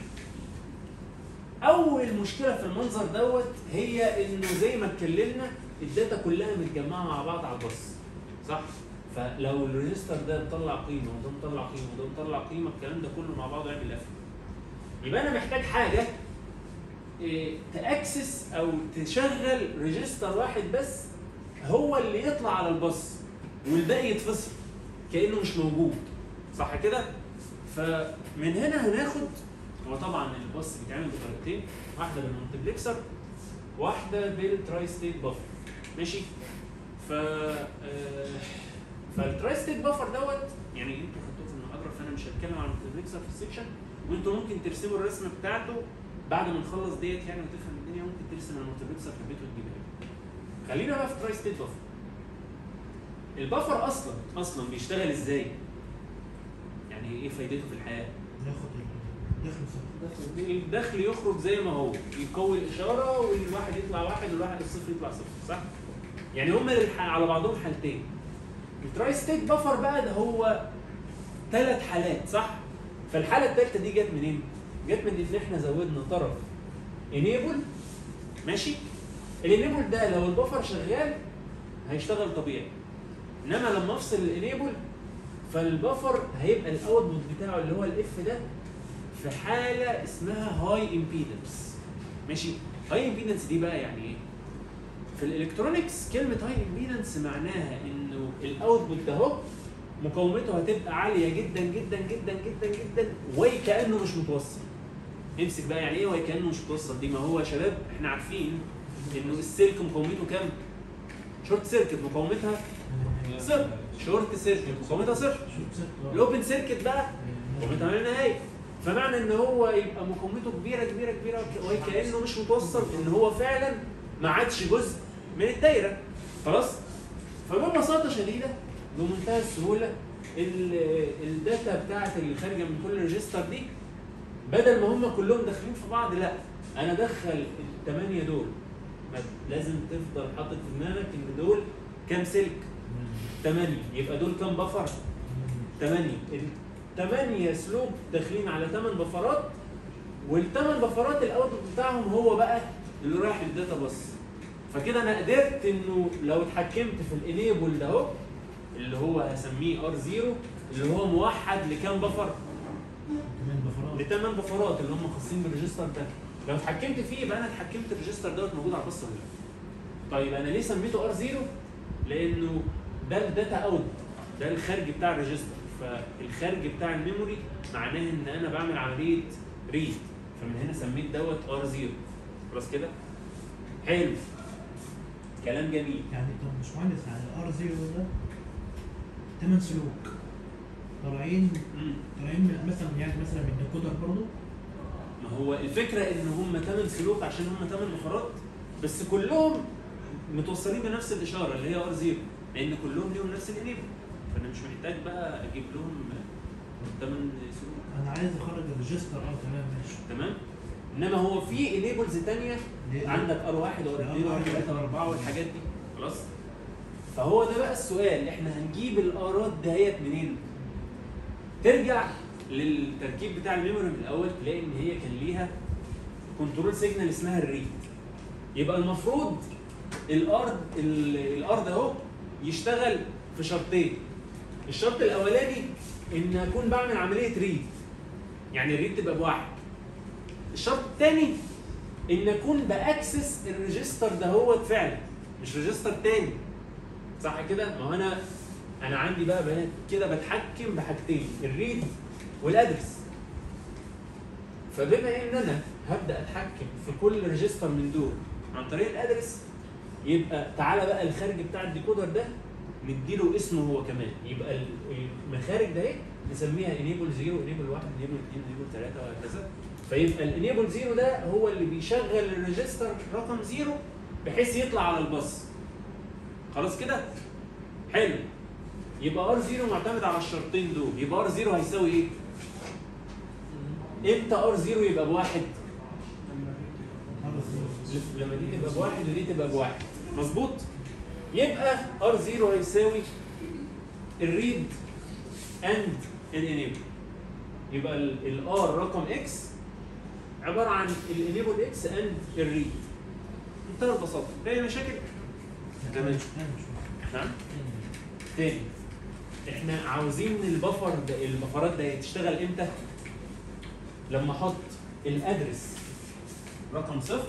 اول مشكله في المنظر دوت هي انه زي ما اتكلمنا الداتا كلها متجمعه مع بعض على الباص صح فلو الريجستر ده مطلع قيمه وده مطلع قيمه وده مطلع قيمه الكلام ده كله مع بعضه يعمل قفل يبقى انا محتاج حاجه إيه تاكسس او تشغل ريجستر واحد بس هو اللي يطلع على الباص والباقي يتفصل كانه مش موجود صح كده فمن هنا هناخد هو طبعا الباص بيتعمل بطريقتين واحده بالمالتبلكسر واحده بالتراي ستيت بافر ماشي ف آه، فالتراي ستيت بافر دوت يعني انتوا خدتوه في المحاضره فانا مش هتكلم عن المالتبلكسر في السكشن وانتوا ممكن ترسموا الرسمه بتاعته بعد ما نخلص ديت يعني وتفهم الدنيا ممكن ترسم المالتبلكسر في البيت وتجيبها لي. خلينا بقى في تراي ستيت بافر البفر اصلا اصلا بيشتغل ازاي؟ يعني ايه فايدته في الحياه؟ ناخد الدخل صح الدخل يخرج زي ما هو يقوي الاشاره والواحد يطلع واحد والواحد الصفر يطلع صفر صح؟ يعني هما الح- على بعضهم حالتين التراي ستيت بفر بقى ده هو ثلاث حالات صح؟ فالحاله الثالثه دي جت منين؟ جت من ان احنا زودنا طرف انيبل ماشي؟ الانيبل ده لو البفر شغال هيشتغل طبيعي انما لما افصل الانيبل فالبفر هيبقى الاوتبوت بتاعه اللي هو الاف ده في حاله اسمها هاي امبيدنس ماشي هاي امبيدنس دي بقى يعني ايه في الالكترونكس كلمه هاي امبيدنس معناها انه الاوتبوت ده اهو مقاومته هتبقى عاليه جدا جدا جدا جدا جدا وكانه مش متوصل امسك بقى يعني ايه وكانه مش متوصل دي ما هو يا شباب احنا عارفين انه السلك مقاومته كام شورت سيركت مقاومتها صفر شورت سيركت مقاومتها صفر شوف ست الاوبن سيركت بقى مقاومتها لا نهايه فمعنى ان هو يبقى مقاومته كبيره كبيره كبيره وك- وكانه مش متوصل ان هو فعلا ما عادش جزء من الدايره خلاص فببساطه شديده بمنتهى السهوله ال- الداتا بتاعت اللي خارجه من كل ريجستر دي بدل ما هم كلهم داخلين في بعض لا انا ادخل الثمانيه دول ما لازم تفضل حاطط في دماغك ان دول كام سلك؟ ثمانيه يبقى دول كام بفر؟ ثمانيه الثمانيه سلوك داخلين على ثمان بفرات والثمان بفرات الاوتبوت بتاعهم هو بقى اللي رايح للداتا بس فكده انا قدرت انه لو اتحكمت في الانيبل ده اهو اللي هو هسميه ار 0 اللي هو موحد لكام بفر؟ كمان بفرات لثمان بفرات اللي هم خاصين بالريجستر ده لو اتحكمت فيه يبقى انا اتحكمت الريجستر دوت موجود على البص ولا لا طيب انا ليه سميته ار 0 لانه ده الداتا اوت ده الخارج بتاع الريجستر فالخارج بتاع الميموري معناه ان انا بعمل عمليه ريد فمن هنا سميت دوت ار 0 خلاص كده حلو كلام جميل يعني طب مش مهندس يعني الار 0 ده 8 سلوك طالعين مم. طالعين من مثلا يعني مثلا من الديكودر برضه ما هو الفكره ان هم 8 سلوك عشان هم 8 بفرات بس كلهم متوصلين بنفس الاشاره اللي هي ار 0 لان كلهم ليهم نفس الانيبل فانا مش محتاج بقى اجيب لهم 8 سلوك انا عايز اخرج الريجستر اه تمام ماشي تمام انما هو في انيبلز ثانيه ليه؟ عندك ار 1 وار 2 وار R1 3 وار 4 والحاجات دي خلاص فهو ده بقى السؤال احنا هنجيب الارات دهيت منين؟ ترجع للتركيب بتاع الميموري من الاول تلاقي ان هي كان ليها كنترول سيجنال اسمها الريد يبقى المفروض الارض الارض اهو يشتغل في شرطين الشرط الاولاني ان اكون بعمل عمليه ريد يعني الريد تبقى بواحد الشرط الثاني ان اكون باكسس الريجستر ده هو فعلا مش ريجستر تاني صح كده ما هو انا انا عندي بقى بقى كده بتحكم بحاجتين الريد والادرس فبما ان انا هبدا اتحكم في كل ريجستر من دول عن طريق الادرس يبقى تعالى بقى الخارج بتاع الديكودر ده نديله اسمه هو كمان يبقى ال- المخارج ده ايه نسميها انيبل 0 انيبل 1 انيبل 2 انيبل 3 وهكذا فيبقى الانيبل 0 ده هو اللي بيشغل الريجستر رقم 0 بحيث يطلع على الباص خلاص كده حلو يبقى ار 0 معتمد على الشرطين دول يبقى ار 0 هيساوي ايه امتى ار 0 يبقى بواحد ار 0 لما دي تبقى بواحد ودي تبقى بواحد مظبوط يبقى ار 0 هيساوي الريد اند الانيبل يبقى الار رقم اكس عباره عن الانيبل اكس اند الريد منتهى البساطه باقي مشاكل تمام. نعم تاني احنا عاوزين البفر ده البفرات ده تشتغل امتى؟ لما احط الادرس رقم صفر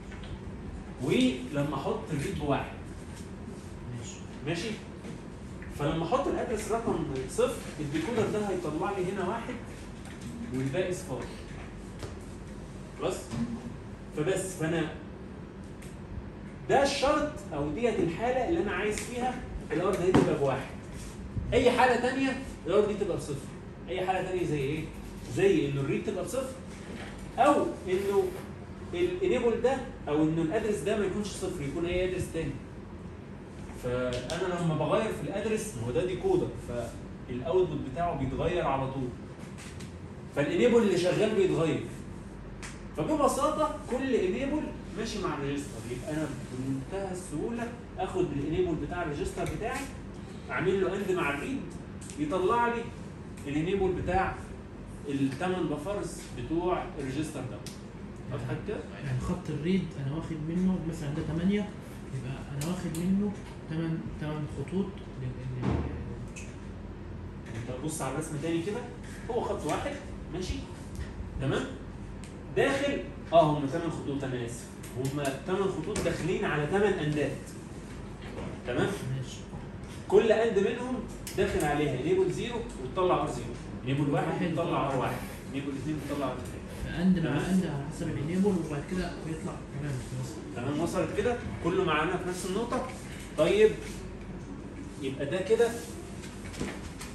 ولما احط الريد بواحد ماشي ماشي؟ فلما احط الادرس رقم صفر الديكودر ده هيطلع لي هنا واحد والباقي صفار خلاص؟ فبس فانا ده الشرط او ديت الحاله اللي انا عايز فيها الار دي تبقى بواحد اي حاله تانية الار دي تبقى بصفر اي حاله تانية زي ايه زي انه الريد تبقى بصفر او انه الانيبل ده او انه الادرس ده ما يكونش صفر يكون اي ادرس تاني فانا لما بغير في الادرس ما هو ده ديكودر فالاوتبوت بتاعه بيتغير على طول فالانيبل اللي شغال بيتغير فببساطه كل انيبل ماشي مع الريجستر يبقى انا بمنتهى السهوله اخد الانيبل بتاع الريجستر بتاعي اعمل له اند مع الريد يطلع لي الانيبل بتاع الثمان بفرز بتوع الريجستر ده واضحه كده؟ يعني خط الريد انا واخد منه مثلا ده 8 يبقى انا واخد منه 8 8 خطوط لل- لل- انت بص على الرسم تاني كده هو خط واحد ماشي تمام داخل اه هم ثمان خطوط انا اسف هم ثمان خطوط داخلين على ثمان اندات تمام ماشي كل اند منهم داخل عليها انيبل زيرو وتطلع ار زيرو انيبل واحد واحد بتطلع ار واحد انيبل اثنين بتطلع ار اثنين فاند مع تمام. اند على حسب الانيبل وبعد كده بيطلع تمام خلاص تمام وصلت كده كله معانا في نفس النقطة طيب يبقى ده كده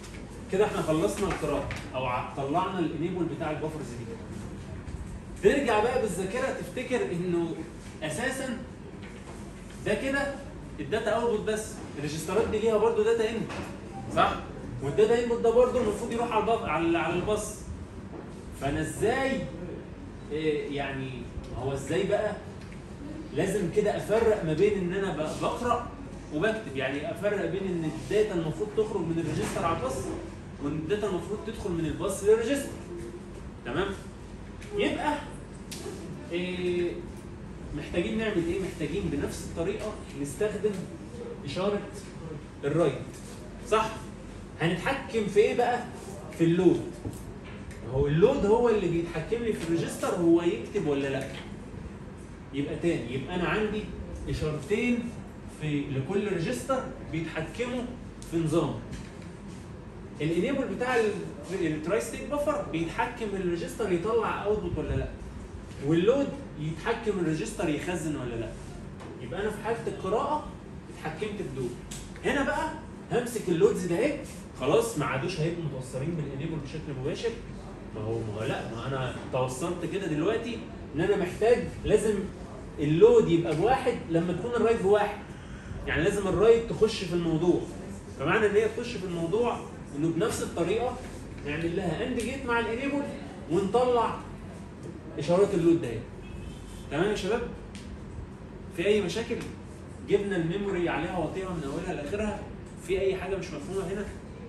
كده احنا خلصنا القراءه او ع- طلعنا الانيبل بتاع البفرز دي ترجع بقى بالذاكره تفتكر انه اساسا ده كده الداتا اوتبوت بس الريجسترات دي ليها برضه داتا انبوت صح والداتا انبوت ده برضه المفروض يروح على الباص على على الباص فانا ازاي إيه يعني هو ازاي بقى لازم كده افرق ما بين ان انا ب- بقرا وبكتب يعني افرق بين ان الداتا المفروض تخرج من الريجستر على الباص وان الداتا المفروض تدخل من الباص للريجستر تمام يبقى إيه محتاجين نعمل ايه محتاجين بنفس الطريقه نستخدم اشاره الرايت صح هنتحكم في ايه بقى في اللود هو اللود هو اللي بيتحكم لي في الريجستر هو يكتب ولا لا يبقى تاني يبقى انا عندي اشارتين في لكل ريجستر بيتحكموا في نظام الانيبل بتاع التراي ستيت بفر بيتحكم الريجستر يطلع اوتبوت ولا لا واللود يتحكم الريجستر يخزن ولا لا يبقى انا في حاله القراءه اتحكمت في دول هنا بقى همسك اللودز ده اهي خلاص ما عادوش هيبقوا متوصلين بالانيبل بشكل مباشر ما هو ما هو لا ما انا توصلت كده دلوقتي ان انا محتاج لازم اللود يبقى بواحد لما تكون الرايت بواحد يعني لازم الرايت تخش في الموضوع فمعنى ان هي تخش في الموضوع انه بنفس الطريقه نعمل لها اند جيت مع الانيبل ونطلع اشارات اللود ده تمام يا شباب في اي مشاكل جبنا الميموري عليها وطيها من اولها لاخرها في اي حاجه مش مفهومه هنا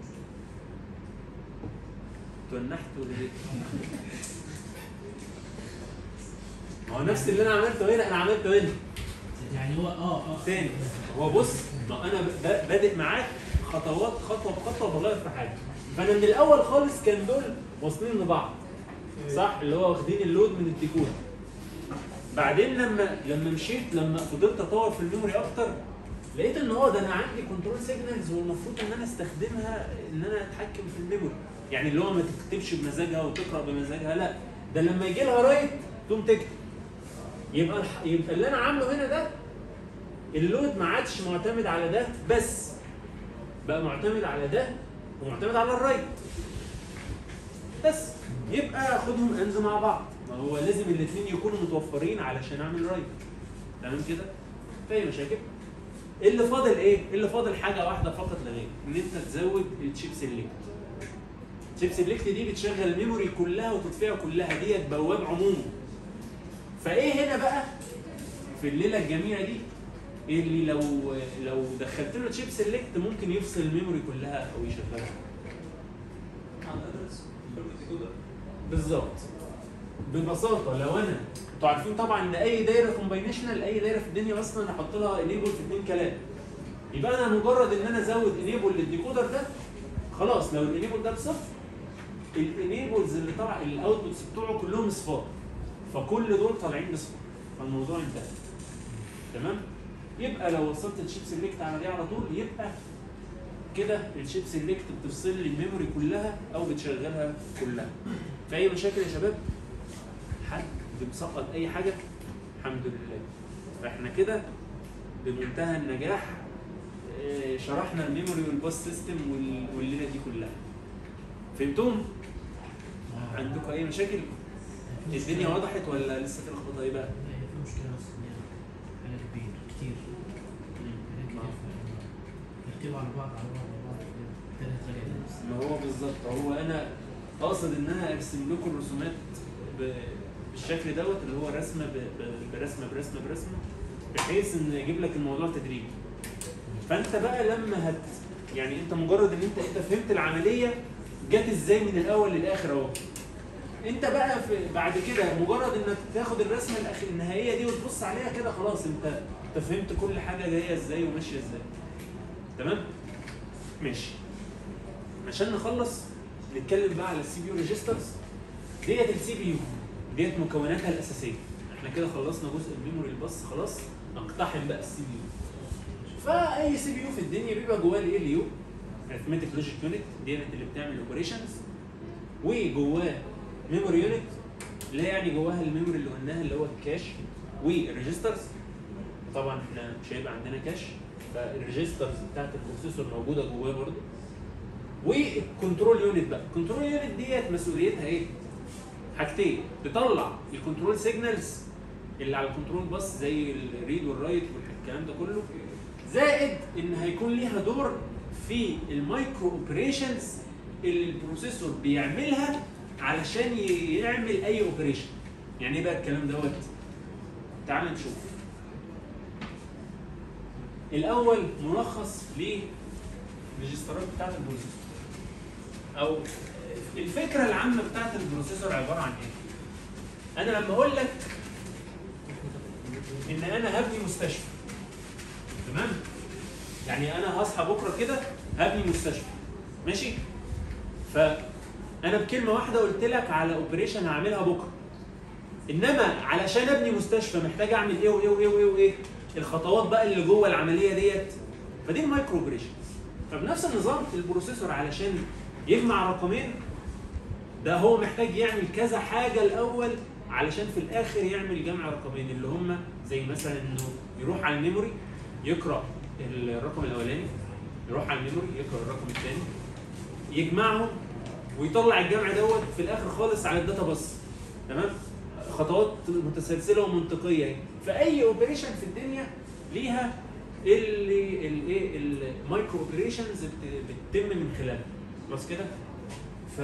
تنحت ولا ايه ما هو نفس اللي انا عملته هنا انا عملته هنا يعني هو اه اه تاني هو بص ما انا ب- بادئ معاك خطوات خطوه بخطوه بغير في حاجه فانا من الاول خالص كان دول واصلين لبعض صح اللي هو واخدين اللود من الديكور بعدين لما لما مشيت لما فضلت اطور في الميموري اكتر لقيت ان هو ده انا عندي كنترول سيجنالز والمفروض ان انا استخدمها ان انا اتحكم في الميموري يعني اللي هو ما تكتبش بمزاجها وتقرا بمزاجها لا ده لما يجي لها رايت تقوم تكتب يبقى الح... يبقى اللي انا عامله هنا ده اللود ما عادش معتمد على ده بس بقى معتمد على ده ومعتمد على الرايت بس يبقى خدهم انز مع بعض ما هو لازم الاثنين يكونوا متوفرين علشان اعمل رايت تمام كده في اي مشاكل اللي فاضل ايه اللي فاضل حاجه واحده فقط لا غير ان انت تزود الشيب سيلكت الشيب سيلكت دي بتشغل الميموري كلها وتطفيها كلها ديت بواب عمومه فايه هنا بقى في الليله الجميله دي اللي لو لو دخلت له تشيب سيلكت ممكن يفصل الميموري كلها او يشغلها على الادرس بالظبط ببساطه لو انا انتوا عارفين طبعا ان اي دايره كومباينيشنال اي دايره في الدنيا اصلا احط لها انيبل في اثنين كلام يبقى انا مجرد ان انا ازود انيبل للديكودر ده خلاص لو الانيبل ده بصفر الانيبلز اللي طالع الاوتبوتس بتوعه كلهم اصفار فكل دول طالعين بصفر فالموضوع انتهى تمام يبقى لو وصلت الشيب سيلكت على دي على طول يبقى كده الشيب سيلكت بتفصل لي الميموري كلها او بتشغلها كلها في اي مشاكل يا شباب حد مسقط اي حاجه الحمد لله فاحنا كده بمنتهى النجاح آه، شرحنا الميموري والباس سيستم وال- والليله دي كلها فهمتم آه. عندكم اي مشاكل في مشكلة. الدنيا وضحت ولا لسه في لخبطه ايه بقى لا، هي في مشكلة بس إن هي حاجة كبيرة كتير حاجات كتير يركبوا على بعض على بعض على بعض كده تلات غالية بس ما هو بالظبط هو انا اقصد ان انا ارسم لكم الرسومات ب- بالشكل دوت اللي هو رسمه ب- ب- برسمه برسمه برسمه بحيث ان يجيب لك الموضوع تدريجي فانت بقى لما هت يعني انت مجرد ان انت انت فهمت العمليه جت ازاي من الاول للاخر اهو انت بقى في بعد كده مجرد انك تاخد الرسمه الأخ- النهائيه دي وتبص عليها كده خلاص انت انت فهمت كل حاجه جايه ازاي وماشيه ازاي تمام ماشي عشان نخلص نتكلم بقى على السي بي يو ريجسترز ديت السي بي يو ديت مكوناتها الاساسيه احنا كده خلصنا جزء الميموري الباص خلاص نقتحم بقى السي بي يو فاي سي بي يو في الدنيا بيبقى جواه الاي ال يو ارثمتك لوجيك يونت ديت اللي بتعمل اوبريشنز وجواه ميموري يونت اللي هي يعني جواها الميموري اللي قلناها اللي هو الكاش والريجسترز طبعا احنا مش هيبقى عندنا كاش فالريجسترز بتاعت البروسيسور موجوده جواه برضه والكنترول يونت بقى الكنترول يونت ديت مسؤوليتها ايه حاجتين تطلع الكنترول سيجنالز اللي على الكنترول باص زي الريد والرايت والكلام ده كله زائد ان هيكون ليها دور في المايكرو اوبريشنز اللي البروسيسور بيعملها علشان ي- يعمل اي اوبريشن يعني ايه بقى الكلام دوت تعال نشوف الاول ملخص للريجسترات بتاعت البروسيسور او الفكره العامه بتاعت البروسيسور عباره عن ايه انا لما اقول لك ان انا هبني مستشفى تمام يعني انا هصحى بكره كده هبني مستشفى ماشي فانا بكلمه واحده قلت لك على اوبريشن هعملها بكره انما علشان ابني مستشفى محتاج اعمل ايه وايه وايه وايه وايه الخطوات بقى اللي جوه العمليه ديت فدي المايكرو اوبريشن فبنفس النظام البروسيسور علشان يجمع رقمين ده هو محتاج يعمل كذا حاجه الاول علشان في الاخر يعمل جمع رقمين اللي هم زي مثلا انه يروح على الميموري يقرا الرقم الاولاني يروح على الميموري يقرا الرقم الثاني يجمعهم ويطلع الجمع دوت في الاخر خالص على الداتا باص تمام خطوات متسلسله ومنطقيه يعني. فاي اوبريشن في الدنيا ليها اللي الايه المايكرو اوبريشنز بتتم من خلالها خلاص كده ف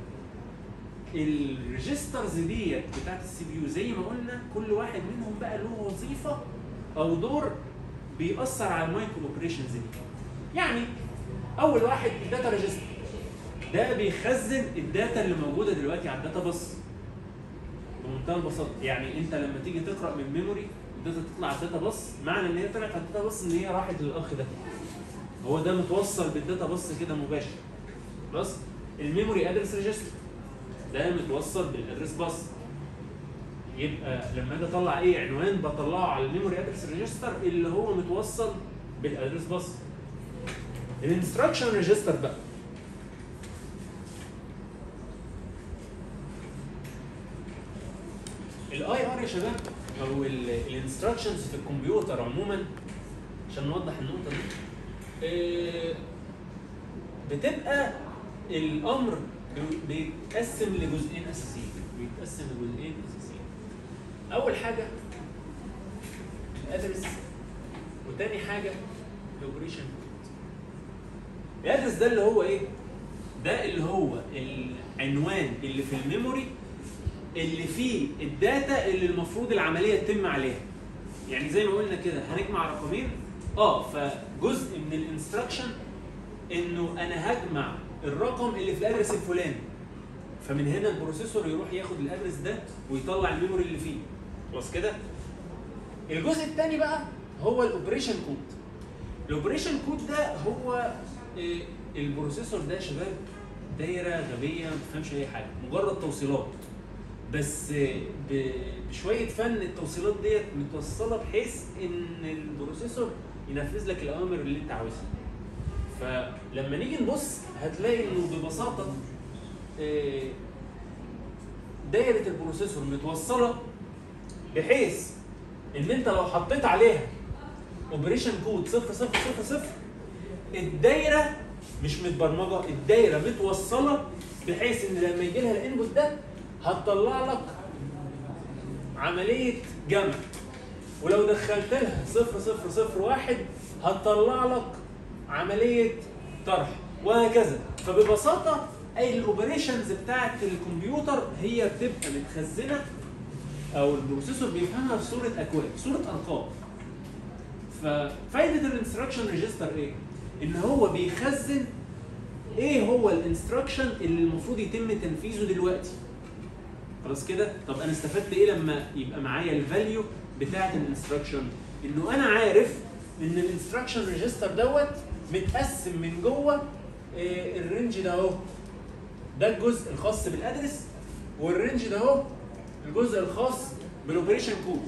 الريجسترز ديت بتاعت السي بي يو زي ما قلنا كل واحد منهم بقى له وظيفه او دور بيأثر على المايكرو اوبريشنز دي يعني اول واحد الداتا ريجستر ده بيخزن الداتا اللي موجوده دلوقتي على الداتا باص بمنتهى البساطه يعني انت لما تيجي تقرا من ميموري الداتا تطلع على الداتا باص معنى ان هي طلعت على الداتا باص ان هي راحت للاخ ده هو ده متوصل بالداتا باص كده مباشر خلاص الميموري ادرس ريجستر ده متوصل بالادرس باص يبقى لما اجي اطلع ايه عنوان بطلعه على الميموري ادرس ريجستر اللي هو متوصل بالادرس باص الانستراكشن ريجستر بقى الاي ار يا شباب او الانستراكشنز في الكمبيوتر عموما عشان نوضح النقطه دي آه، بتبقى الامر بي- بيتقسم لجزئين اساسيين بيتقسم لجزئين اساسيين اول حاجه الادرس وتاني حاجه الاوبريشن كود الادرس ده اللي هو ايه ده اللي هو العنوان اللي في الميموري اللي فيه الداتا اللي المفروض العمليه تتم عليها يعني زي ما قلنا كده هنجمع رقمين اه فجزء من الانستراكشن انه انا هجمع الرقم اللي في الادرس الفلاني فمن هنا البروسيسور يروح ياخد الادرس ده ويطلع الميموري اللي فيه خلاص كده الجزء الثاني بقى هو الاوبريشن كود الاوبريشن كود ده هو إيه، البروسيسور ده يا شباب دايره غبيه ما بتفهمش اي حاجه مجرد توصيلات بس ب- بشويه فن التوصيلات ديت متوصله بحيث ان البروسيسور ينفذ لك الاوامر اللي انت عاوزها فلما نيجي نبص هتلاقي انه ببساطه آه، دايره البروسيسور متوصله بحيث ان انت لو حطيت عليها اوبريشن كود 0000 الدايره مش متبرمجه الدايره متوصله بحيث ان لما يجي لها الانبوت ده هتطلع لك عمليه جمع ولو دخلت لها 0001 هتطلع لك عمليه طرح وهكذا فببساطه اي الاوبريشنز بتاعت الكمبيوتر هي بتبقى متخزنه او البروسيسور بيفهمها في صوره اكواد صوره ارقام ففايده الانستراكشن ريجستر ايه ان هو بيخزن ايه هو الانستراكشن اللي المفروض يتم تنفيذه دلوقتي خلاص كده طب انا استفدت ايه لما يبقى معايا الفاليو بتاعه الانستراكشن انه انا عارف ان الانستراكشن ريجستر دوت متقسم من جوه إيه الرينج ده اهو ده الجزء الخاص بالادرس والرينج ده اهو الجزء الخاص بالاوبريشن كود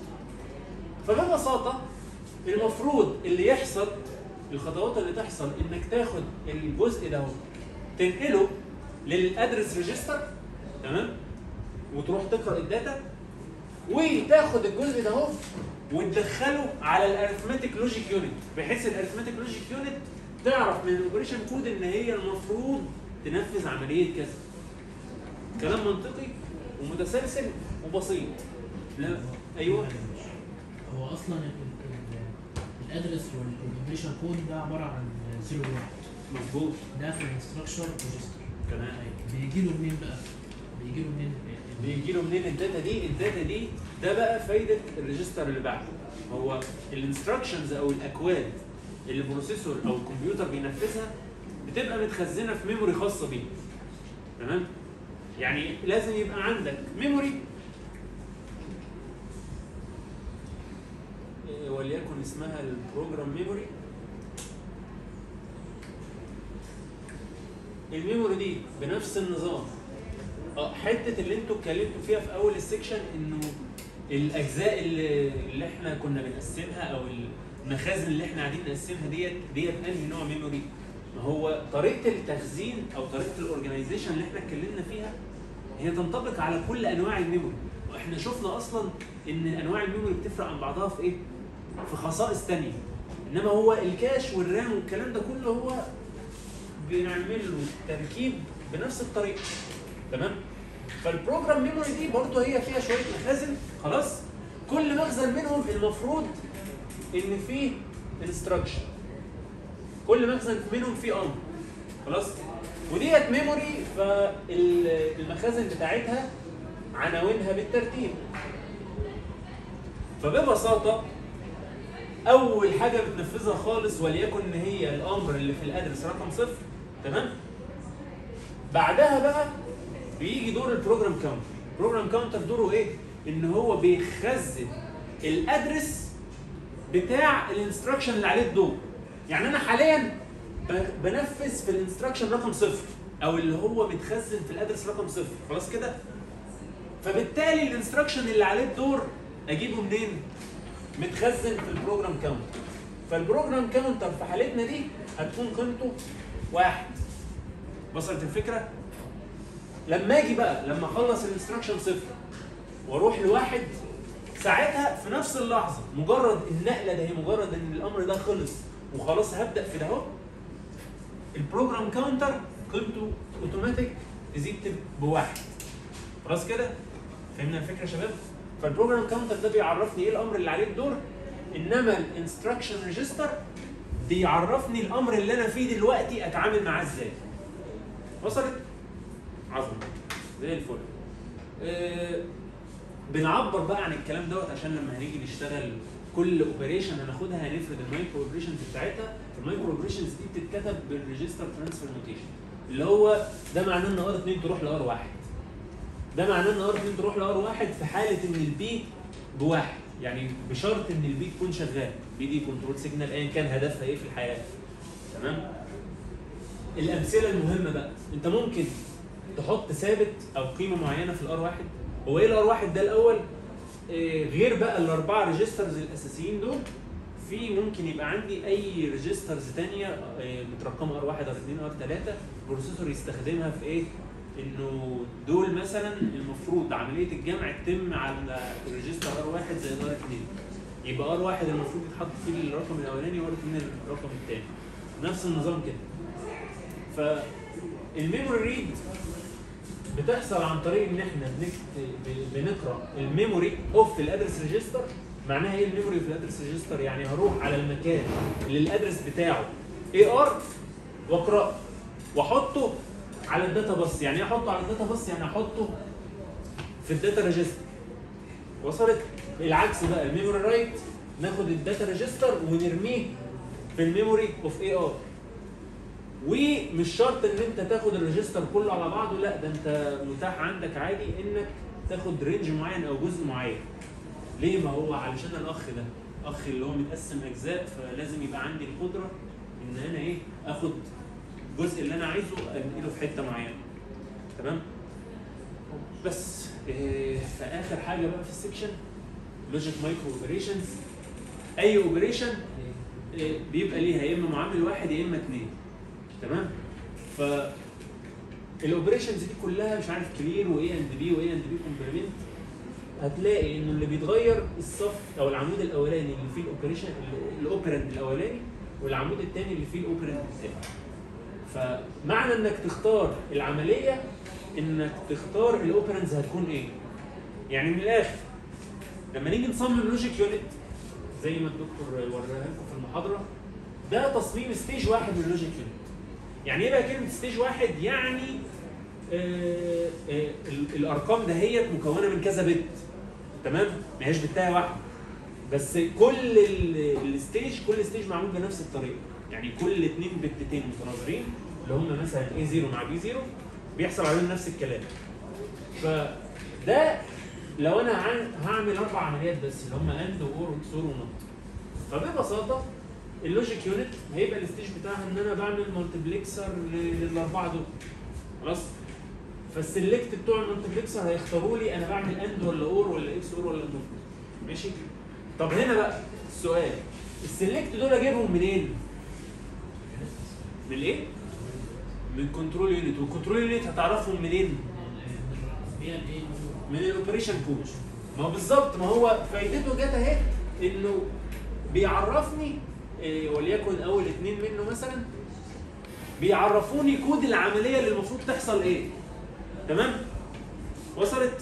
فببساطه المفروض اللي يحصل الخطوات اللي تحصل انك تاخد الجزء ده اهو تنقله للادرس ريجستر تمام وتروح تقرا الداتا وتاخد الجزء ده اهو وتدخله على الارثماتيك لوجيك يونت بحيث الارثماتيك لوجيك يونت تعرف من الاوبريشن كود ان هي المفروض تنفذ عمليه كذا كلام منطقي ومتسلسل وبسيط لا ايوه هو اصلا ال- ال- الادرس والانفورميشن كود ده عباره عن زيرو واحد مظبوط ده في الانستراكشر ريجستر تمام بيجي له منين بقى؟ بيجي له منين؟ بيجي له منين الداتا دي الداتا دي ده بقى فايده الريجستر اللي بعده هو الانستراكشنز او الاكواد اللي البروسيسور او الكمبيوتر بينفذها بتبقى متخزنه في ميموري خاصه بيه تمام يعني لازم يبقى عندك ميموري إيه، وليكن اسمها البروجرام ميموري الميموري دي بنفس النظام اه حته اللي انتوا اتكلمتوا فيها في اول السكشن انه الاجزاء اللي, اللي احنا كنا بنقسمها او المخازن اللي احنا قاعدين نقسمها ديت ديت انهي نوع ميموري؟ ما هو طريقه التخزين او طريقه الاورجنايزيشن اللي احنا اتكلمنا فيها هي تنطبق على كل انواع الميموري واحنا شفنا اصلا ان انواع الميموري بتفرق عن بعضها في ايه؟ في خصائص تانية انما هو الكاش والرام والكلام ده كله هو بنعمل له تركيب بنفس الطريقه تمام فالبروجرام ميموري دي برضه هي فيها شويه مخازن خلاص كل مخزن منهم المفروض ان فيه انستراكشن كل مخزن منهم فيه امر خلاص وديت ميموري فالمخازن بتاعتها عناوينها بالترتيب فببساطه اول حاجه بتنفذها خالص وليكن ان هي الامر اللي في الادرس رقم صفر تمام بعدها بقى بيجي دور البروجرام كاونتر البروجرام كاونتر دوره ايه ان هو بيخزن الادرس بتاع الانستراكشن اللي عليه الدور يعني انا حاليا ب- بنفذ في الانستراكشن رقم صفر او اللي هو متخزن في الادرس رقم صفر خلاص كده فبالتالي الانستراكشن اللي عليه الدور اجيبه منين متخزن في البروجرام كاونتر فالبروجرام كاونتر في حالتنا دي هتكون قيمته واحد وصلت الفكره لما اجي بقى لما اخلص الانستراكشن صفر واروح لواحد ساعتها في نفس اللحظه مجرد النقله ده هي مجرد ان الامر ده خلص وخلاص هبدا في ده اهو البروجرام كاونتر قيمته اوتوماتيك تزيد بواحد خلاص كده فهمنا الفكره يا شباب فالبروجرام كاونتر ده بيعرفني ايه الامر اللي عليه الدور انما الانستراكشن ريجستر بيعرفني الامر اللي انا فيه دلوقتي اتعامل معاه ازاي وصلت عظمه زي الفل آه بنعبر بقى عن الكلام دوت عشان لما هنيجي نشتغل كل اوبريشن هناخدها هنفرد المايكرو اوبريشنز بتاعتها المايكرو اوبريشنز دي بتتكتب بالريجستر ترانسفير نوتيشن اللي هو ده معناه ان ار 2 تروح لار 1 ده معناه ان ار 2 تروح لار 1 في حاله ان البي بواحد يعني بشرط ان البي تكون شغال بي دي كنترول سيجنال ايا كان هدفها ايه في الحياه تمام الامثله المهمه بقى انت ممكن تحط ثابت او قيمه معينه في الار 1 هو ايه الار 1 ده الاول إيه غير بقى الاربعه ريجسترز الاساسيين دول في ممكن يبقى عندي اي ريجسترز ثانيه مترقمه ار 1 ار 2 ار 3 البروسيسور يستخدمها في ايه؟ انه دول مثلا المفروض عمليه الجمع تتم على الريجستر ار 1 زي ار 2 يبقى ار 1 المفروض يتحط فيه الرقم الاولاني وار 2 الرقم الثاني نفس النظام كده فالميموري ريد بتحصل عن طريق ان احنا بنكت- ب- بنقرا الميموري اوف الادرس ريجستر معناها ايه الميموري في الادرس ريجستر يعني هروح على المكان اللي الادرس بتاعه اي ار واقراه واحطه على الداتا بس يعني ايه احطه على الداتا بس يعني احطه في الداتا ريجستر وصلت العكس بقى الميموري رايت ناخد الداتا ريجستر ونرميه في الميموري اوف اي ار ومش شرط ان انت تاخد الريجستر كله على بعضه لا ده انت متاح عندك عادي انك تاخد رينج معين او جزء معين ليه ما هو علشان الاخ ده اخ اللي هو متقسم اجزاء فلازم يبقى عندي القدره ان انا ايه اخد الجزء اللي انا عايزه انقله في حته معينه تمام بس إيه في اخر حاجه بقى في السكشن لوجيك مايكرو اوبريشنز اي اوبريشن إيه بيبقى ليها يا اما معامل واحد يا اما اثنين تمام ف الاوبريشنز دي كلها مش عارف كلير واي اند بي واي اند بي كومبلمنت هتلاقي انه اللي بيتغير الصف او العمود الاولاني اللي فيه الاوبريشن الاوبرند الاولاني والعمود الثاني اللي فيه الاوبرند الثاني فمعنى انك تختار العمليه انك تختار الاوبرنز هتكون ايه يعني من الاخر لما نيجي نصمم لوجيك يونت زي ما الدكتور وراها لكم في المحاضره ده تصميم ستيج واحد من لوجيك يونت يعني ايه بقى كلمه ستيج واحد يعني آه آه ال- الارقام دهيت مكونه من كذا بت تمام ما هيش بتايه واحده بس كل ال- الستيج كل ستيج معمول بنفس الطريقه يعني كل اتنين بتتين متناظرين اللي هم مثلا A0 مع B0 بيحصل عليهم نفس الكلام فده لو انا عن- هعمل اربع عمليات بس اللي هم اند واور واكسور ونوت فببساطه اللوجيك يونت هيبقى الستيج بتاعها ان انا بعمل مالتبلكسر للاربعه دول خلاص فالسلكت بتوع المالتبلكسر هيختاروا لي انا بعمل اند ولا اور ولا اكس اور ولا نوت ماشي طب هنا بقى السؤال السلكت دول اجيبهم منين؟ من الايه؟ من كنترول يونت والكنترول يونت هتعرفهم منين؟ هي الايه من الاوبريشن كود ما هو بالظبط ما هو فايدته جت اهي انه بيعرفني إيه، وليكن اول اتنين منه مثلا بيعرفوني كود العمليه اللي المفروض تحصل ايه تمام وصلت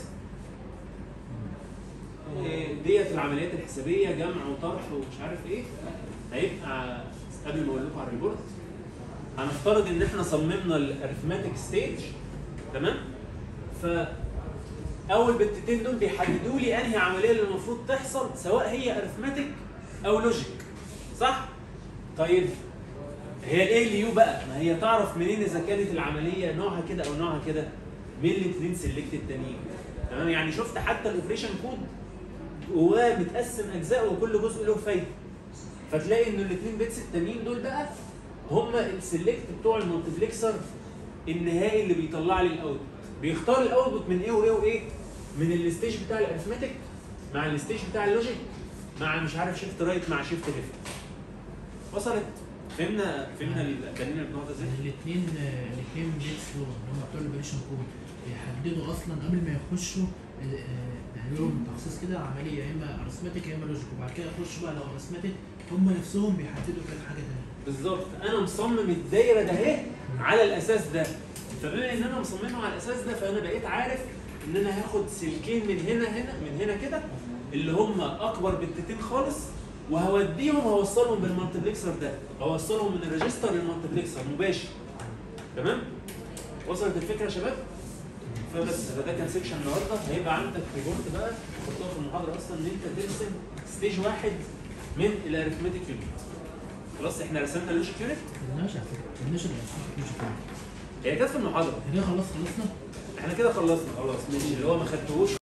إيه، ديت العمليات الحسابيه جمع وطرح ومش عارف ايه هيبقى قبل ما اقول لكم على الريبورت هنفترض ان احنا صممنا الارثماتيك ستيج تمام ف اول بتتين دول بيحددوا لي انهي عمليه اللي المفروض تحصل سواء هي ارثماتيك او لوجيك صح طيب هي الاي ال يو بقى ما هي تعرف منين اذا كانت العمليه نوعها كده او نوعها كده من الاثنين سيلكت التانيين تمام يعني شفت حتى الاوبريشن كود جواه متقسم اجزاء وكل جزء له فايده فتلاقي ان الاثنين بيتس التانيين دول بقى هم السيلكت بتوع المالتيبلكسر النهائي اللي بيطلع لي الاوتبوت بيختار الاوتبوت من ايه وايه وايه من الستيج بتاع الارثماتيك مع الستيج بتاع اللوجيك مع مش عارف شيفت رايت مع شيفت ليفت وصلت فهمنا فهمنا البنين بنوع ده ازاي الاثنين الاثنين بيتس دول اللي هم بتوع الاوبريشن كود بيحددوا اصلا قبل ما يخشوا يعملوا تخصيص كده عمليه يا اما ارثماتيك يا اما لوجيك وبعد كده يخشوا بقى لو ارثماتيك هم نفسهم بيحددوا كده حاجه ثانيه بالظبط انا مصمم الدايره ده اهي على الاساس ده فبما ان انا مصممه على الاساس ده فانا بقيت عارف ان انا هاخد سلكين من هنا هنا من هنا كده اللي هم اكبر بتتين خالص وهوديهم هوصلهم بالمالتبلكسر ده هوصلهم من الريجستر للمالتبلكسر مباشر تمام وصلت الفكره يا شباب فبس فده كان سيكشن النهارده هيبقى عندك ريبورت بقى تحطها في المحاضره اصلا ان انت ترسم ستيج واحد من الاريثمتيك يونت خلاص احنا رسمنا اللوجيك يونت مالناش على فكره مالناش الارثماتيك مش كده هي كانت في المحاضره كده خلاص خلصنا احنا كده خلصنا خلاص ماشي اللي هو ما خدتهوش